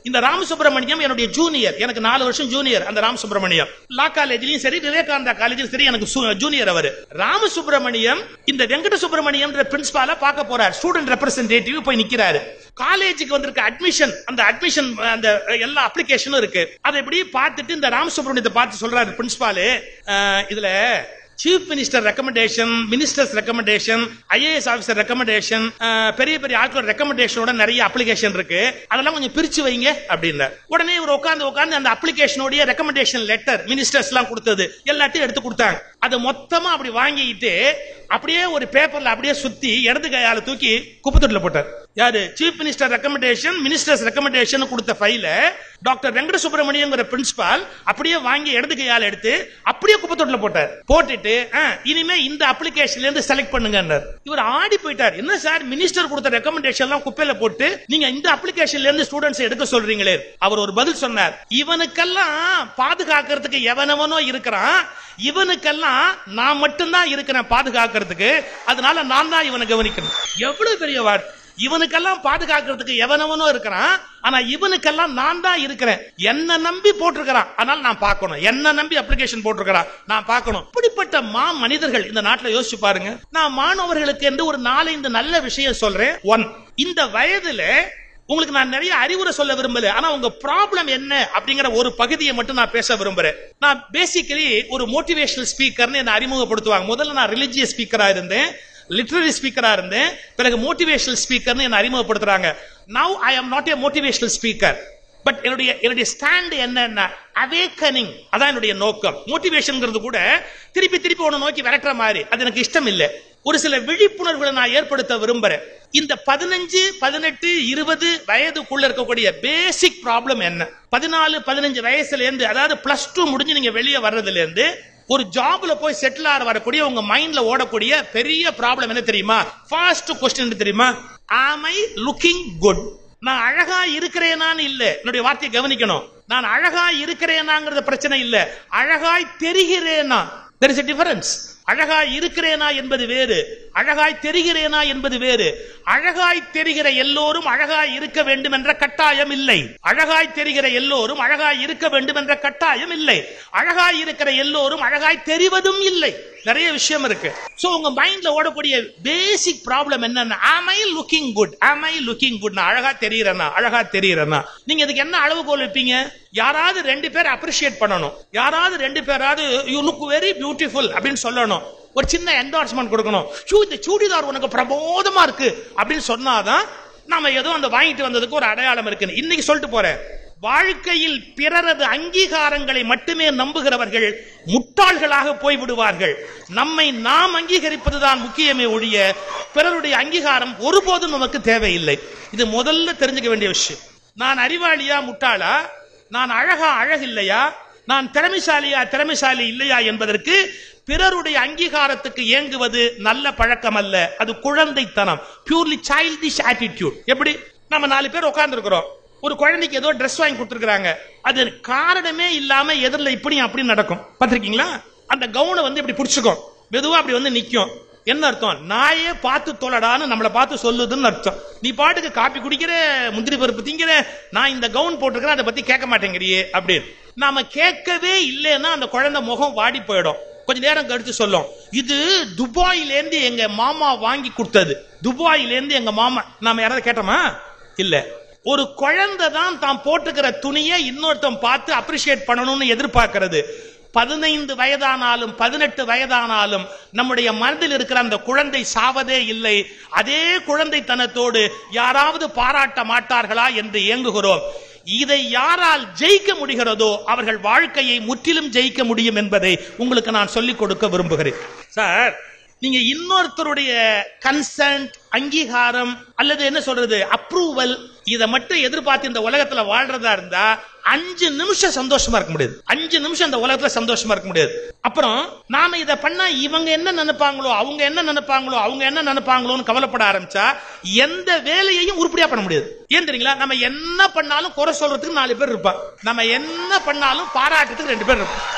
இந்த ராமசுப்ரமணியம் என்னுடைய ஜூனியர் எனக்கு நாலு வருஷம் ஜூனியர் அந்த ராமசுப்ரமணியம் லா காலேஜ்லயும் சரி விவேகானந்தா காலேஜ்லயும் சரி எனக்கு ஜூனியர் அவர் ராமசுப்ரமணியம் இந்த வெங்கட சுப்பிரமணியம் பிரின்சிபால பார்க்க போறார் ஸ்டூடெண்ட் ரெப்ரசன்டேட்டிவ் போய் நிக்கிறாரு காலேஜுக்கு வந்திருக்க அட்மிஷன் அந்த அட்மிஷன் அந்த எல்லா அப்ளிகேஷனும் இருக்கு அதை இப்படி பார்த்துட்டு இந்த ராமசுப்ரமணியத்தை பார்த்து சொல்றாரு பிரின்சிபாலு இதுல chief minister recommendation ministers recommendation IAS officer recommendation பெரிய பெரிய ஆட்களோட ரெக்கமெண்டேஷனோட நிறைய அப்ளிகேஷன் இருக்கு அதெல்லாம் கொஞ்சம் பிரிச்சு வைங்க அப்படின்னார் உடனே இவர் உட்காந்து உட்காந்து அந்த அப்ளிகேஷனோட ரெக்கமெண்டேஷன் லெட்டர் மினிஸ்டர்ஸ் எல்லாம் கொடுத்தது எல்லாத்தையும் எடுத்து கொடுத்தாங்க அதை மொத்தமா அப்படி வாங்கிட்டு அப்படியே ஒரு பேப்பர்ல அப்படியே சுத்தி இடது கையால தூக்கி குப்பத்தொட்டில போட்டார் யாரு chief minister recommendation ministers recommendation கொடுத்த ஃபைல டாக்டர் வெங்கட சுப்பிரமணியங்கிற பிரின்சிபால் அப்படியே வாங்கி இடது கையால எடுத்து அப்படியே குப்பத்தொட்டில போட்டார் போட்டுட்டு "ஆ, இனிமே இந்த அப்ளிகேஷன்ல இருந்து செலக்ட் பண்ணுங்க இவர் ஆடி போயிட்டார் என்ன சார் மினிஸ்டர் கொடுத்த ரெக்கமெண்டேஷன் எல்லாம் குப்பையில போட்டு நீங்க இந்த அப்ளிகேஷன்ல இருந்து ஸ்டூடெண்ட்ஸ் எடுக்க சொல்றீங்களே அவர் ஒரு பதில் சொன்னார் இவனுக்கெல்லாம் பாதுகாக்கிறதுக்கு எவனவனோ இருக்கிறான் இவனுக்கெல்லாம் நான் மட்டும்தான் இருக்கிறேன் பாதுகாக்கிறதுக்கு அதனால நான் தான் இவனை கவனிக்கணும் எவ்வளவு பெரிய வார்த்தை இவனுக்கெல்லாம் பாதுகாக்கிறதுக்கு எவனவனோ இருக்கிறான் ஆனா இவனுக்கெல்லாம் நான் தான் இருக்கிறேன் என்ன நம்பி போட்டிருக்கிறான் அதனால நான் பார்க்கணும் என்ன நம்பி அப்ளிகேஷன் போட்டிருக்கிறான் நான் பார்க்கணும் இப்படிப்பட்ட மா மனிதர்கள் இந்த நாட்டுல யோசிச்சு பாருங்க நான் மாணவர்களுக்கு என்று ஒரு நாலஞ்சு நல்ல விஷயம் சொல்றேன் ஒன் இந்த வயதுல உங்களுக்கு நான் நிறைய அறிவுரை சொல்ல விரும்பல ஆனா உங்க ப்ராப்ளம் என்ன அப்படிங்கிற ஒரு பகுதியை மட்டும் நான் பேச விரும்புறேன் நான் பேசிக்கலி ஒரு மோட்டிவேஷனல் ஸ்பீக்கர்னு என்ன அறிமுகப்படுத்துவாங்க முதல்ல நான் ரிலிஜியஸ் ஸ்பீக்கரா இருந்தேன் லிட்டரரி ஸ்பீக்கரா இருந்தேன் பிறகு மோட்டிவேஷனல் ஸ்பீக்கர்னு என்ன அறிமுகப்படுத்துறாங்க now I am not a motivational speaker but என்னுடைய என்னுடைய ஸ்டாண்ட் என்னன்னா அவேக்கனிங் அதான் என்னுடைய நோக்கம் மோட்டிவேஷன்ங்கிறது கூட திருப்பி திருப்பி உன்னை நோக்கி விரட்டுற மாதிரி அது எனக்கு இஷ்டம் இல்லை ஒரு சில விழிப்புணர்வுகளை நான் ஏற்படுத்த விரும்புறேன் இந்த பதினஞ்சு பதினெட்டு இருபது வயதுக்குள்ள இருக்கக்கூடிய பேசிக் ப்ராப்ளம் என்ன பதினாலு பதினஞ்சு வயசுல இருந்து அதாவது பிளஸ் டூ முடிஞ்சு நீங்க வெளியே வர்றதுல இருந்து ஒரு ஜாப்ல போய் செட்டில் ஆக வரக்கூடிய உங்க மைண்ட்ல ஓடக்கூடிய பெரிய ப்ராப்ளம் என்ன தெரியுமா ஃபர்ஸ்ட் கொஸ்டின் தெரியுமா ஆம் ஐ லுக்கிங் குட் நான் அழகா இருக்கிறேனான்னு இல்ல என்னுடைய வார்த்தையை கவனிக்கணும் நான் அழகா இருக்கிறேனாங்கிறது பிரச்சனை இல்ல அழகாய் தெரிகிறேனா there is a difference அழகாய் இருக்கிறேனா என்பது வேறு அழகாய் தெரிகிறேனா என்பது வேறு அழகாய் தெரிகிற எல்லோரும் அழகாய் இருக்க வேண்டும் என்ற கட்டாயம் இல்லை அழகாய் தெரிகிற எல்லோரும் அழகாய் இருக்க வேண்டும் என்ற கட்டாயம் இல்லை அழகாய் இருக்கிற எல்லோரும் அழகாய் தெரிவதும் இல்லை நிறைய விஷயம் இருக்கு சோ உங்க மைண்ட்ல ஓடக்கூடிய பேசிக் ப்ராப்ளம் என்னன்னா am I looking good am I looking good நான் அழகா தெரியறேனா அழகா தெரியறேனா நீங்க இதுக்கு என்ன அளவுகோல் வைப்பீங்க யாராவது ரெண்டு பேர் அப்ரிஷியேட் பண்ணணும் யாராவது ரெண்டு பேராவது யூ லுக் வெரி பியூட்டிஃபுல் அப்படின்னு சொல்லணும் ஒரு சின்ன என்டார்ஸ்மெண்ட் கொடுக்கணும் ஷூ இந்த சூடிதார் உனக்கு பிரபோதமா இருக்கு அப்படின்னு சொன்னாதான் நாம ஏதோ அந்த வாங்கிட்டு வந்ததுக்கு ஒரு அடையாளம் இருக்குன்னு இன்னைக்கு சொல்லிட்டு போறேன் வாழ்க்கையில் பிறரது அங்கீகாரங்களை மட்டுமே நம்புகிறவர்கள் முட்டாள்களாக போய் விடுவார்கள் நம்மை நாம் அங்கீகரிப்பதுதான் முக்கியமே ஒழிய பிறருடைய அங்கீகாரம் ஒருபோதும் நமக்கு தேவையில்லை இது முதல்ல தெரிஞ்சுக்க வேண்டிய விஷயம் நான் அறிவாளியா முட்டாளா நான் அழகா அழகில்லையா நான் திறமைசாலியா திறமைசாலி இல்லையா என்பதற்கு பிறருடைய அங்கீகாரத்துக்கு ஏங்குவது நல்ல பழக்கம் அல்ல அது குழந்தைத்தனம் பியூர்லி சைல்டிஷ் ஆட்டிடியூட் எப்படி நம்ம நாலு பேர் உட்கார்ந்து ஒரு குழந்தைக்கு ஏதோ ட்ரெஸ் வாங்கி கொடுத்துருக்காங்க அது காரணமே இல்லாம எதிரில் இப்படி அப்படி நடக்கும் பார்த்திருக்கீங்களா அந்த கவுனை வந்து இப்படி பிடிச்சுக்கும் மெதுவா அப்படி வந்து நிக்கும் என்ன அர்த்தம் நாயே பார்த்து தொலைடான்னு நம்மளை பார்த்து சொல்லுதுன்னு அர்த்தம் நீ பாட்டுக்கு காப்பி குடிக்கிற முந்திரி பருப்பு திங்கிற நான் இந்த கவுன் போட்டிருக்கிறேன் அதை பத்தி கேட்க மாட்டேங்கிறியே அப்படின்னு நாம கேட்கவே இல்லைன்னா அந்த குழந்தை முகம் வாடி போயிடும் கொஞ்ச நேரம் கழிச்சு சொல்லும் இது துபாயிலேருந்து எங்க மாமா வாங்கி கொடுத்தது துபாயிலேருந்து எங்க மாமா நாம யாராவது கேட்டோமா இல்ல ஒரு குழந்தை தான் தான் போட்டுக்கிற துணியை இன்னொருத்தன் பார்த்து அப்ரிஷியேட் பண்ணணும்னு எதிர்பார்க்கிறது பதினைந்து வயதானாலும் பதினெட்டு வயதானாலும் நம்முடைய மனதில் இருக்கிற அந்த குழந்தை சாவதே இல்லை அதே குழந்தைத்தனத்தோடு யாராவது பாராட்ட மாட்டார்களா என்று ஏங்குகிறோம் இதை யாரால் ஜெயிக்க முடிகிறதோ அவர்கள் வாழ்க்கையை முற்றிலும் ஜெயிக்க முடியும் என்பதை உங்களுக்கு நான் சொல்லிக் கொடுக்க விரும்புகிறேன் சார் நீங்க இன்னொருத்தருடைய கன்சென்ட் அங்கீகாரம் அல்லது என்ன சொல்றது அப்ரூவல் இதை மட்டும் எதிர்பார்த்து இந்த உலகத்துல வாழ்றதா இருந்தா அஞ்சு நிமிஷம் சந்தோஷமா இருக்க முடியாது அஞ்சு நிமிஷம் இந்த உலகத்துல சந்தோஷமா இருக்க முடியாது அப்புறம் நாம இதை பண்ணா இவங்க என்ன நினைப்பாங்களோ அவங்க என்ன நினைப்பாங்களோ அவங்க என்ன நினைப்பாங்களோன்னு கவலைப்பட ஆரம்பிச்சா எந்த வேலையையும் உருப்படியா பண்ண முடியாது ஏன் தெரியுங்களா நம்ம என்ன பண்ணாலும் குறை சொல்றதுக்கு நாலு பேர் இருப்பாங்க நம்ம என்ன பண்ணாலும் பாராட்டுறதுக்கு ரெண்டு பேர் இருப்பாங்க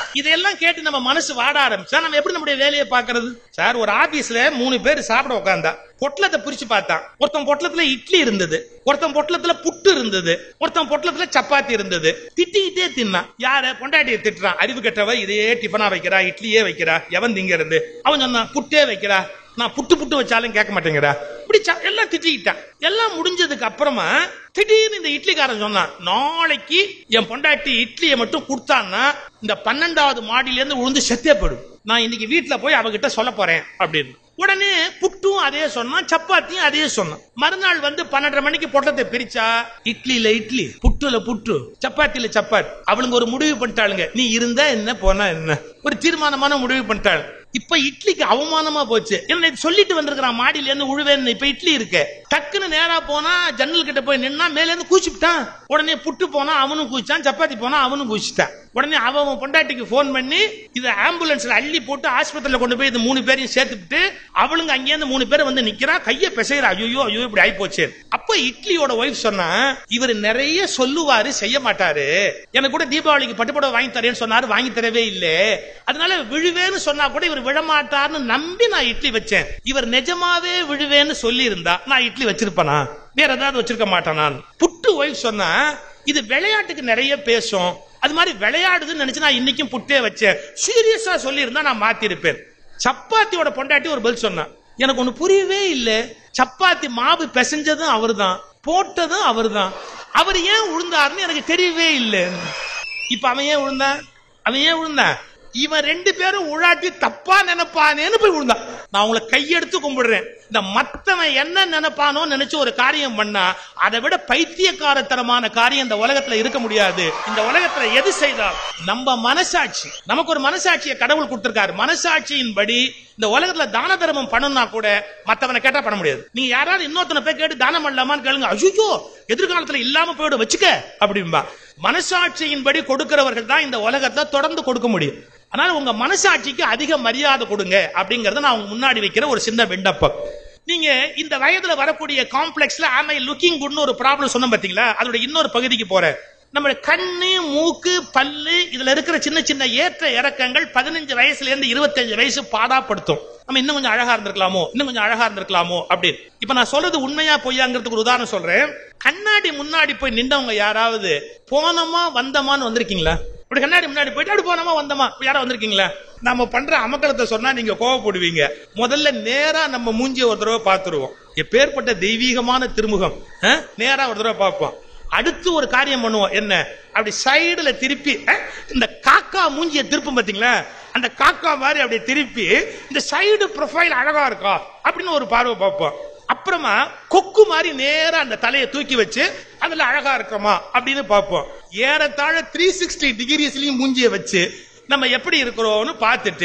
இதையெல்லாம் கேட்டு நம்ம மனசு வாட ஆரம்பிச்சா நம்ம எப்படி நம்முடைய வேலையை பாக்குறது சார் ஒரு ஆபீஸ்ல மூணு பேர் சாப்பிட உட்காந்தா பொட்டலத்தை பிரிச்சு பார்த்தான் ஒருத்தன் பொட்டலத்துல இட்லி இருந்தது ஒருத்தன் பொட்டலத்துல புட்டு இருந்தது ஒருத்தன் பொட்டலத்துல சப்பாத்தி இருந்தது திட்டிக்கிட்டே தின்னான் யார பொண்டாட்டியை திட்டுறான் அறிவு கெட்டவ இதையே டிஃபனா வைக்கிறா இட்லியே வைக்கிறா எவன் திங்க இருந்து அவன் சொன்னான் புட்டே வைக்கிறா நான் புட்டு புட்டு வச்சாலும் கேட்க மாட்டேங்கிறா இப்படி ச- எல்லாம் திட்டிக்கிட்டான் எல்லாம் முடிஞ்சதுக்கு அப்புறமா திடீர்னு இந்த இட்லிக்காரன் சொன்னான் நாளைக்கு என் பொண்டாட்டி இட்லியை மட்டும் கொடுத்தான்னா இந்த பன்னெண்டாவது மாடியில இருந்து விழுந்து செத்தே போயிடும் நான் இன்னைக்கு வீட்டுல போய் அவகிட்ட சொல்ல போறேன் அப்படின்னு உடனே புட்டும் அதே சொன்னான் சப்பாத்தியும் அதே சொன்னான் மறுநாள் வந்து பன்னெண்டரை மணிக்கு பொட்டத்தை பிரிச்சா இட்லில இட்லி புட்டுல புட்டு சப்பாத்தில சப்பாத்தி அவளுங்க ஒரு முடிவு பண்ணிட்டாளுங்க நீ இருந்தா என்ன போனா என்ன ஒரு தீர்மானமான முடிவு பண்ணிட்டாள் இப்ப இட்லிக்கு அவமானமா போச்சு என்ன இது சொல்லிட்டு வந்திருக்கிறான் மாடியில இருந்து உழுவேன்னு இப்ப இட்லி இருக்கு டக்குன்னு நேரா போனா ஜன்னல் கிட்ட போய் நின்னா மேல இருந்து கூச்சிட்டான் உடனே புட்டு போனா அவனும் கூச்சான் சப்பாத்தி போனா அவனும் கூச்சிட்டான் உடனே அவன் அவன் பொண்டாட்டிக்கு போன் பண்ணி இதை ஆம்புலன்ஸ்ல அள்ளி போட்டு ஆஸ்பத்திரியில கொண்டு போய் இந்த மூணு பேரையும் சேர்த்துட்டு அவளுங்க அங்கேருந்து மூணு பேர் வந்து நிக்கிறா கைய பிசைறா ஐயோ ஐயோ இப்படி ஆயி போச்சு அப்ப இட்லியோட ஒய்ஃப் சொன்னா இவர் நிறைய சொல்லுவாரு செய்ய மாட்டாரு எனக்கு கூட தீபாவளிக்கு பட்டுப்படவை வாங்கி தரேன்னு சொன்னாரு வாங்கி தரவே இல்ல அதனால விழுவேன்னு சொன்னா கூட இவர் விழமாட்டார்னு நம்பி நான் இட்லி வச்சேன் இவர் நிஜமாவே விழுவேன்னு சொல்லி இருந்தா நான் இட்லி வச்சிருப்பேனா வேற ஏதாவது வச்சிருக்க மாட்டேன் நான் புட்டு ஒய்ஃப் சொன்னா இது விளையாட்டுக்கு நிறைய பேசும் அது மாதிரி விளையாடுதுன்னு நினைச்சு நான் இன்னைக்கும் புட்டே வச்சேன் சீரியஸா சொல்லி இருந்தா நான் மாத்திருப்பேன் சப்பாத்தியோட பொண்டாட்டி ஒரு பதில் சொன்னான் எனக்கு ஒண்ணு புரியவே இல்ல சப்பாத்தி மாவு பிசைஞ்சதும் அவர்தான் போட்டதும் அவர்தான் அவர் ஏன் உழுந்தாருன்னு எனக்கு தெரியவே இல்லை இப்ப அவன் ஏன் விழுந்தான் அவன் ஏன் விழுந்தான் இவன் ரெண்டு பேரும் உழாட்டி தப்பா நினைப்பானேன்னு போய் விழுந்தான் நான் உங்களை கையெடுத்து கும்பிடுறேன் இந்த மத்தவன் என்ன நினைப்பானோ நினைச்சு ஒரு காரியம் பண்ணா அதை விட பைத்தியக்காரத்தனமான காரியம் இந்த உலகத்துல இருக்க முடியாது இந்த உலகத்துல எது செய்தால் நம்ம மனசாட்சி நமக்கு ஒரு மனசாட்சியை கடவுள் கொடுத்திருக்காரு மனசாட்சியின்படி இந்த உலகத்துல தான தர்மம் பண்ணணும்னா கூட மத்தவனை கேட்டா பண்ண முடியாது நீங்க யாராவது இன்னொருத்தனை போய் கேட்டு தானம் பண்ணலாமான்னு கேளுங்க அய்யோ எதிர்காலத்துல இல்லாம போயிட வச்சுக்க அப்படிம்பா மனசாட்சியின்படி கொடுக்கிறவர்கள் தான் இந்த உலகத்தை தொடர்ந்து கொடுக்க முடியும் அதனால உங்க மனசாட்சிக்கு அதிக மரியாதை கொடுங்க அப்படிங்கறத நான் உங்க முன்னாடி வைக்கிற ஒரு சின்ன விண்ணப்பம் நீங்க இந்த வயதுல வரக்கூடிய காம்ப்ளெக்ஸ்ல ஆமை லுக்கிங் குட்னு ஒரு ப்ராப்ளம் சொன்னோம் பாத்தீங்களா அதோட இன்னொரு பகுதிக்கு போறேன் நம்ம கண்ணு மூக்கு பல்லு இதுல இருக்கிற சின்ன சின்ன ஏற்ற இறக்கங்கள் பதினஞ்சு வயசுல இருந்து இருபத்தஞ்சு வயசு பாடாப்படுத்தும் நம்ம இன்னும் கொஞ்சம் அழகா இருந்திருக்கலாமோ இன்னும் கொஞ்சம் அழகா இருந்திருக்கலாமோ அப்படின்னு இப்ப நான் சொல்றது உண்மையா பொய்யாங்கிறதுக்கு ஒரு உதாரணம் சொல்றேன் கண்ணாடி முன்னாடி போய் நின்றவங்க யாராவது போனோமா வந்தமான்னு வந்திருக்கீங்களா இப்படி கண்ணாடி முன்னாடி போயிட்டு அப்படி போனோமா வந்தோமா இப்ப யாரோ வந்திருக்கீங்களா நம்ம பண்ற அமக்கலத்தை சொன்னா நீங்க கோவப்படுவீங்க முதல்ல நேரா நம்ம மூஞ்சிய ஒரு தடவை பார்த்துருவோம் எப்பேற்பட்ட தெய்வீகமான திருமுகம் ஆ? நேரா ஒரு தடவை பார்ப்போம் அடுத்து ஒரு காரியம் பண்ணுவோம் என்ன அப்படி சைடுல திருப்பி அஹ், இந்த காக்கா மூஞ்சிய திருப்பும் பாத்தீங்களா அந்த காக்கா மாதிரி அப்படியே திருப்பி இந்த சைடு ப்ரொஃபைல் அழகா இருக்கா அப்படின்னு ஒரு பார்வை பார்ப்போம் அப்புறமா கொக்கு மாதிரி நேரா அந்த தலையை தூக்கி வச்சு அதுல அழகா இருக்கமா அப்படின்னு பார்ப்போம் ஏறத்தாழ த்ரீ சிக்ஸ்டி டிகிரிஸ்லயும் மூஞ்சிய வச்சு நம்ம எப்படி இருக்கிறோம்னு பார்த்துட்டு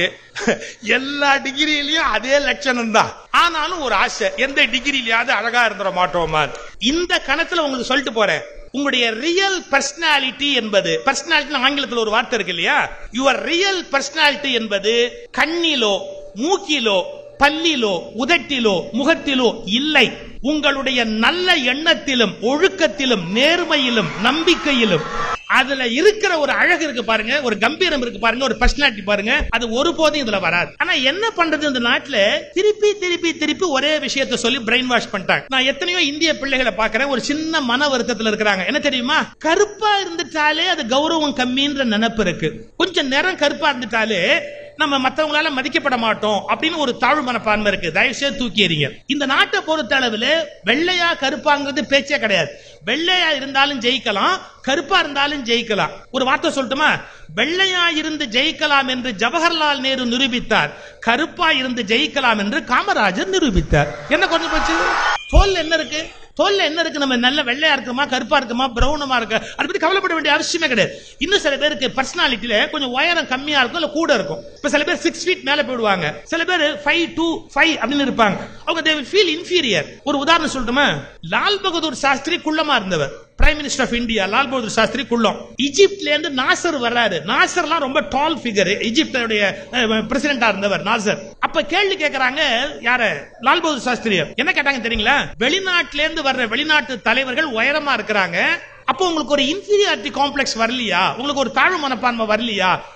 எல்லா டிகிரியிலயும் அதே லட்சணம் தான் ஆனாலும் ஒரு ஆசை எந்த டிகிரிலயாவது அழகா இருந்துட மாட்டோமா இந்த கணத்துல உங்களுக்கு சொல்லிட்டு போறேன் உங்களுடைய ரியல் பர்சனாலிட்டி என்பது பர்சனாலிட்டி ஆங்கிலத்தில் ஒரு வார்த்தை இருக்கு இல்லையா யுவர் ரியல் பர்சனாலிட்டி என்பது கண்ணிலோ மூக்கிலோ பல்லிலோ உதட்டிலோ முகத்திலோ இல்லை உங்களுடைய நல்ல எண்ணத்திலும் ஒழுக்கத்திலும் நேர்மையிலும் நம்பிக்கையிலும் அதுல இருக்கிற ஒரு அழகு இருக்கு பாருங்க ஒரு கம்பீரம் இருக்கு பாருங்க ஒரு பர்சனாலிட்டி பாருங்க அது ஒருபோதும் இதுல வராது ஆனா என்ன பண்றது இந்த நாட்டுல திருப்பி திருப்பி திருப்பி ஒரே விஷயத்தை சொல்லி பிரெயின் வாஷ் பண்ணிட்டாங்க நான் எத்தனையோ இந்திய பிள்ளைகளை பாக்குறேன் ஒரு சின்ன மன வருத்தத்துல இருக்கிறாங்க என்ன தெரியுமா கருப்பா இருந்துட்டாலே அது கௌரவம் கம்மின்ற நினைப்பு இருக்கு கொஞ்சம் நிறம் கருப்பா இருந்துட்டாலே நம்ம மத்தவங்களால மதிக்கப்பட மாட்டோம் அப்படின்னு ஒரு தாழ்வு மனப்பான்மை இருக்கு தயவு செய்து தூக்கி எறிங்க இந்த நாட்டை பொறுத்த அளவுல வெள்ளையா கருப்பாங்கிறது பேச்சே கிடையாது வெள்ளையா இருந்தாலும் ஜெயிக்கலாம் கருப்பா இருந்தாலும் ஜெயிக்கலாம் ஒரு வார்த்தை சொல்லட்டுமா வெள்ளையா இருந்து ஜெயிக்கலாம் என்று ஜவஹர்லால் நேரு நிரூபித்தார் கருப்பா இருந்து ஜெயிக்கலாம் என்று காமராஜர் நிரூபித்தார் என்ன கொஞ்சம் போச்சு தோல்ல என்ன இருக்கு தோல்ல என்ன இருக்கு நம்ம நல்ல வெள்ளையா இருக்குமா கருப்பா இருக்குமா பிரவுனமா இருக்கு அதை பத்தி கவலைப்பட வேண்டிய அவசியமே கிடையாது இன்னும் சில பேருக்கு பர்சனாலிட்டியில கொஞ்சம் உயரம் கம்மியா இருக்கும் இல்ல கூட இருக்கும் இப்ப சில பேர் சிக்ஸ் ஃபீட் மேல போயிடுவாங்க சில பேர் ஃபைவ் டூ ஃபைவ் அப்படின்னு இருப்பாங்க அவங்க தே ஃபீல் இன்ஃபீரியர் ஒரு உதாரணம் சொல்லட்டுமா லால் பகதூர் சாஸ்திரி குள்ளமா இருந்தவர் prime minister of India Lal Bahadur Shastri குள்ளம் ஈஜிப்ட்ல இருந்து நாசர் வர்றாரு நாசர்லாம் ரொம்ப டால் ஃபிகர் ஈஜிப்டுடைய பிரசிடென்டா இருந்தவர் நாசர் அப்ப கேள்வி கேக்குறாங்க யார லால் பகதூர் சாஸ்திரி என்ன கேட்டாங்க தெரியுங்களா வெளிநாட்டுல இருந்து வர்ற வெளிநாட்டு தலைவர்கள் உயரமா இருக்கிறாங்க அப்போ உங்களுக்கு ஒரு இன்ஃபீரியாரிட்டி காம்ப்ளெக்ஸ் வரலையா உங்களுக்கு ஒரு தாழ்வு மனப்பான்மை வரலையா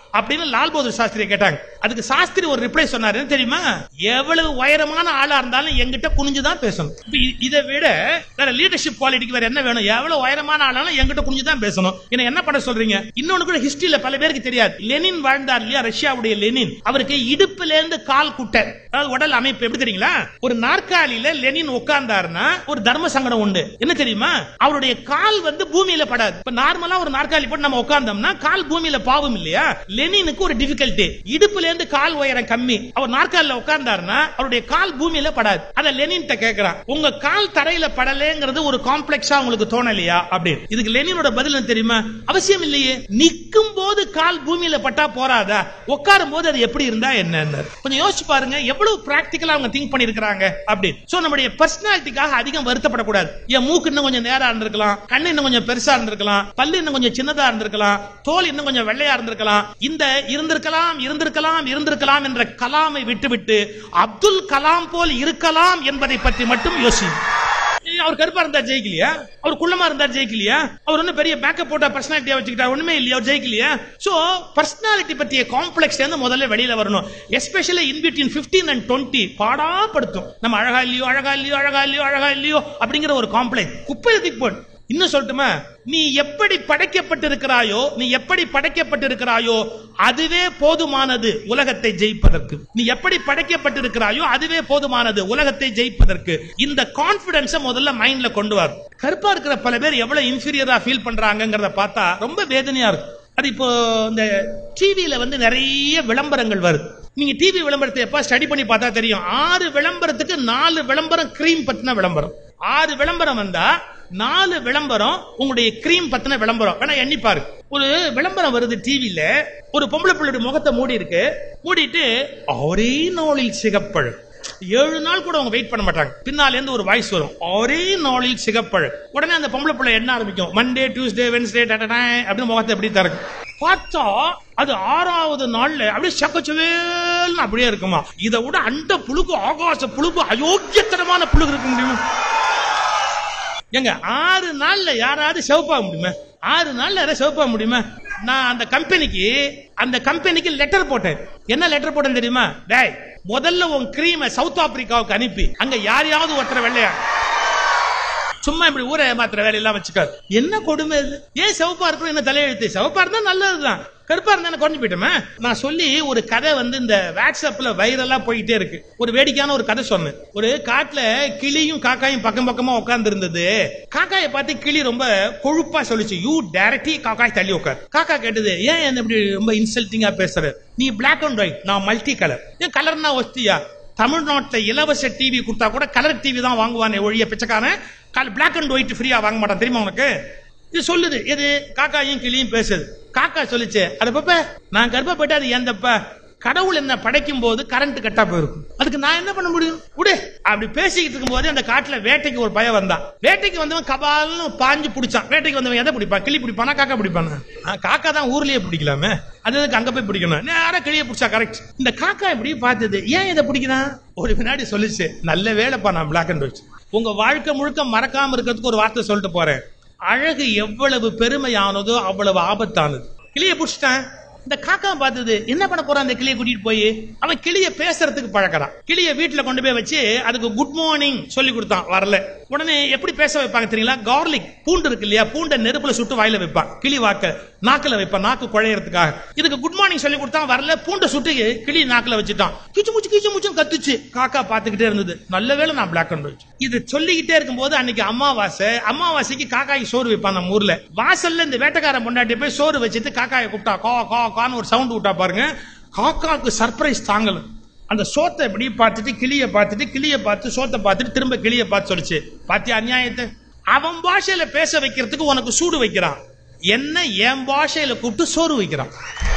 அப்படின்னு லால் பகதூர் சாஸ்திரி கேட்டாங்க அதுக்கு சாஸ்திரி ஒரு ரிப்ளை சொன்னாரு என்ன தெரியுமா எவ்வளவு உயரமான ஆளா இருந்தாலும் எங்கிட்ட குனிஞ்சுதான் பேசணும் இப்ப இ- இதை விட வேற லீடர்ஷிப் குவாலிட்டிக்கு வேற என்ன வேணும் எவ்வளவு உயரமான ஆளாலும் எங்கிட்ட குனிஞ்சுதான் பேசணும் என்ன என்ன பண்ண சொல்றீங்க இன்னொன்னு கூட ஹிஸ்டரியில பல பேருக்கு தெரியாது லெனின் வாழ்ந்தார் இல்லையா ரஷ்யாவுடைய லெனின் அவருக்கு இடுப்புல இருந்து கால் குட்டை அதாவது உடல் அமைப்பு எப்படி தெரியுங்களா ஒரு நாற்காலியில லெனின் உட்கார்ந்தாருன்னா ஒரு தர்ம சங்கடம் உண்டு என்ன தெரியுமா அவருடைய கால் வந்து பூமியில படாது இப்ப நார்மலா ஒரு நாற்காலி போட்டு நம்ம உட்கார்ந்தோம்னா கால் பூமியில பாவம் இல்லையா லெனினுக்கு ஒரு டிஃபிகல்ட்டி இடுப்புல இருந்து கால் உயரம் கம்மி அவர் நாற்காலில உட்கார்ந்தாருன்னா அவருடைய கால் பூமியில படாது அத லெனின் கேக்குறான் உங்க கால் தரையில படலேங்கிறது ஒரு காம்ப்ளெக்ஸா உங்களுக்கு தோணலையா அப்படின்னு இதுக்கு லெனினோட பதில் என்ன தெரியுமா அவசியம் இல்லையே நிக்கும் போது கால் பூமியில பட்டா போறாதா உட்காரும் போது அது எப்படி இருந்தா என்ன கொஞ்சம் யோசிச்சு பாருங்க எவ்வளவு பிராக்டிக்கலா அவங்க திங்க் பண்ணிருக்காங்க அப்படின்னு சோ நம்முடைய பர்சனாலிட்டிக்காக அதிகம் வருத்தப்படக்கூடாது என் மூக்கு இன்னும் கொஞ்சம் நேரா இருந்திருக்கலாம் கண்ணு இன்னும் கொஞ்சம் பெருசா இருந்திருக்கலாம் பல்லு இன்னும் கொஞ்சம் சின்னதா இருந்திருக்கலாம் தோல் இன்னும் கொஞ்சம் வெள்ளையா இருந்திருக்கலாம் இந்த இருந்திருக்கலாம் இருந்திருக்கலாம் இருந்திருக்கலாம் என்ற கலாமை விட்டுவிட்டு அப்துல் கலாம் போல் இருக்கலாம் என்பதை பற்றி மட்டும் யோசி அவர் கருப்பா இருந்தா ஜெயிக்கலையா அவர் குள்ளமா இருந்தா ஜெயிக்கலையா அவர் ஒன்னும் பெரிய பேக்கப் போட்டா பர்சனாலிட்டியா வச்சுக்கிட்டா ஒண்ணுமே இல்லையா அவர் ஜெயிக்கலையா சோ பர்சனாலிட்டி பத்திய காம்ப்ளெக்ஸ் இருந்து முதல்ல வெளியில வரணும் எஸ்பெஷலி இன் பிட்வீன் 15 அண்ட் 20 பாடாப்படுத்தும் நம்ம அழகா இல்லையோ அழகா இல்லையோ அழகா இல்லையோ அழகா இல்லையோ அப்படிங்கிற ஒரு காம்ப்ளெக்ஸ் குப்பை தூக்கி போடு இன்னும் சொல்லட்டுமா நீ எப்படி படைக்கப்பட்டிருக்கிறாயோ நீ எப்படி படைக்கப்பட்டிருக்கிறாயோ அதுவே போதுமானது உலகத்தை ஜெயிப்பதற்கு நீ எப்படி படைக்கப்பட்டிருக்கிறாயோ அதுவே போதுமானது உலகத்தை ஜெயிப்பதற்கு இந்த கான்பிடன்ஸ முதல்ல மைண்ட்ல கொண்டு வர கருப்பா இருக்கிற பல பேர் எவ்வளவு இன்ஃபீரியரா ஃபீல் பண்றாங்கங்கறத பார்த்தா ரொம்ப வேதனையா இருக்கு அது இப்போ இந்த டிவியில வந்து நிறைய விளம்பரங்கள் வருது நீங்க டிவி விளம்பரத்தை எப்ப ஸ்டடி பண்ணி பார்த்தா தெரியும் ஆறு விளம்பரத்துக்கு நாலு விளம்பரம் கிரீம் பத்தின விளம்பரம் ஆறு விளம்பரம் வந்தா நாலு விளம்பரம் உங்களுடைய கிரீம் பத்தின விளம்பரம் வேணா எண்ணி பாரு ஒரு விளம்பரம் வருது டிவில ஒரு பொம்பளை பிள்ளையோட முகத்தை மூடி இருக்கு மூடிட்டு ஒரே நாளில் சிகப்பழம் ஏழு நாள் கூட அவங்க வெயிட் பண்ண மாட்டாங்க பின்னால இருந்து ஒரு வாய்ஸ் வரும் ஒரே நாளில் சிகப்பழம் உடனே அந்த பொம்பளை பிள்ளை என்ன ஆரம்பிக்கும் மண்டே டியூஸ்டே வென்ஸ்டே அப்படின்னு முகத்தை எப்படி தரக்கு பார்த்தா அது ஆறாவது நாள்ல அப்படியே சக்கச்சுவேல்னு அப்படியே இருக்குமா இதை விட அண்ட புழுக்கு ஆகாச புழுக்கு அயோக்கியத்தனமான புழுகு இருக்க முடியுமா ஏங்க ஆறு நாள்ல யாராவது சிவப்பாக முடியுமா ஆறு நாள்ல யாராவது சிவப்பாக முடியுமா நான் அந்த கம்பெனிக்கு அந்த கம்பெனிக்கு லெட்டர் போட்டேன் என்ன லெட்டர் போட்டேன் தெரியுமா டேய் முதல்ல உன் கிரீமை சவுத் ஆப்பிரிக்காவுக்கு அனுப்பி அங்க யாரையாவது ஒருத்தர வெள்ளையா சும்மா இப்படி ஊரை ஏமாத்துற வேலையெல்லாம் வச்சுக்காது என்ன கொடுமை இது ஏன் சிவப்பா இருக்கணும் என்ன தலையெழுத்து சிவப்பா இருந்தா நல்லதுதான் கருப்பா இருந்தா குறைஞ்சு போயிட்டோமே நான் சொல்லி ஒரு கதை வந்து இந்த வாட்ஸ்அப்ல வைரலா போயிட்டே இருக்கு ஒரு வேடிக்கையான ஒரு கதை சொன்னேன் ஒரு காட்டுல கிளியும் காக்காயும் பக்கம் பக்கமா உட்கார்ந்து இருந்தது காக்காயை பார்த்து கிளி ரொம்ப கொழுப்பா சொல்லிச்சு யூ டைரக்டி காக்காய் தள்ளி உட்கார் காக்கா கேட்டது ஏன் என்ன இப்படி ரொம்ப இன்சல்ட்டிங்கா பேசுற நீ பிளாக் அண்ட் ஒயிட் நான் மல்டி கலர் ஏன் கலர்னா ஒஸ்தியா தமிழ்நாட்டில் இலவச டிவி கொடுத்தா கூட கலர் டிவி தான் வாங்குவானே ஒழிய பிச்சைக்காரன் கல் பிளாக் அண்ட் ஒயிட் ஃப்ரீயா வாங்க மாட்டான் தெரியுமா உனக்கு இது சொல்லுது எது காக்காயும் கிளியும் பேசுது காக்கா சொல்லுச்சு அட பாப்ப நான் கர்ப்ப போயிட்டு அது என் தப்ப கடவுள் என்ன படைக்கும் போது கரண்ட் கட்டா போயிருக்கும் அதுக்கு நான் என்ன பண்ண முடியும் விடு அப்படி பேசிக்கிட்டு இருக்கும் போது அந்த காட்டுல வேட்டைக்கு ஒரு பயம் வந்தான் வேட்டைக்கு வந்தவன் கபால்னு பாஞ்சு பிடிச்சான் வேட்டைக்கு வந்தவன் எதை பிடிப்பான் கிளி பிடிப்பானா காக்கா பிடிப்பானா ஆ, காக்கா தான் ஊர்லயே பிடிக்கலாமே அது எதுக்கு அங்க போய் பிடிக்கணும் நேரா கிளியை பிடிச்சா கரெக்ட் இந்த காக்கா இப்படி பார்த்தது ஏன் இதை பிடிக்கிறான் ஒரு வினாடி சொல்லுச்சு நல்ல வேலைப்பா நான் பிளாக் அண்ட் ஒயிட் உங்க வாழ்க்கை முழுக்க மறக்காம இருக்கிறதுக்கு ஒரு வார்த்தை சொல்லிட்டு போறேன் அழகு எவ்வளவு பெருமையானதோ அவ்வளவு ஆபத்தானது கிளியை பிடிச்சிட்டேன் இந்த காக்கா பார்த்தது என்ன பண்ண போறான் அந்த கிளியை கூட்டிட்டு போய் அவன் கிளிய பேசுறதுக்கு பழக்கிறான் கிளிய வீட்டுல கொண்டு போய் வச்சு அதுக்கு குட் மார்னிங் சொல்லி கொடுத்தான் வரல உடனே எப்படி பேச வைப்பாங்க தெரியுங்களா கார்லிக் பூண்டு இருக்கு இல்லையா பூண்டை நெருப்புல சுட்டு வாயில வைப்பான் கிளி வாக்க நாக்குல வைப்பான் நாக்கு குழையறதுக்காக இதுக்கு குட் மார்னிங் சொல்லி கொடுத்தான் வரல பூண்டை சுட்டு கிளி நாக்குல வச்சுட்டான் கிச்சு முச்சு கிச்சு முச்சுன்னு கத்துச்சு காக்கா பாத்துக்கிட்டே இருந்தது நல்ல வேளை நான் பிளாக் அண்ட் ஒயிட் இது சொல்லிக்கிட்டே இருக்கும்போது அன்னைக்கு அமாவாசை அமாவாசைக்கு காக்காய்க்கு சோறு வைப்பான் நம்ம ஊர்ல வாசல்ல இந்த வேட்டைக்காரன் பொண்டாட்டி போய் சோறு வச்சுட்டு காக்காயை கூப்பிட்டா கா கா கான்னு ஒரு சவுண்ட் விட்டா பாருங்க காக்காவுக்கு சர்ப்ரைஸ் தாங்கல அந்த சோத்தை இப்படி பார்த்துட்டு கிளிய பார்த்துட்டு கிளிய பார்த்து சோத்தை பார்த்துட்டு திரும்ப கிளிய பார்த்து சொல்லுச்சு பாத்தியா அநியாயத்தை அவன் பாஷையில பேச வைக்கிறதுக்கு உனக்கு சூடு வைக்கிறான் என்ன என் பாஷையில கூப்பிட்டு சோறு வைக்கிறான்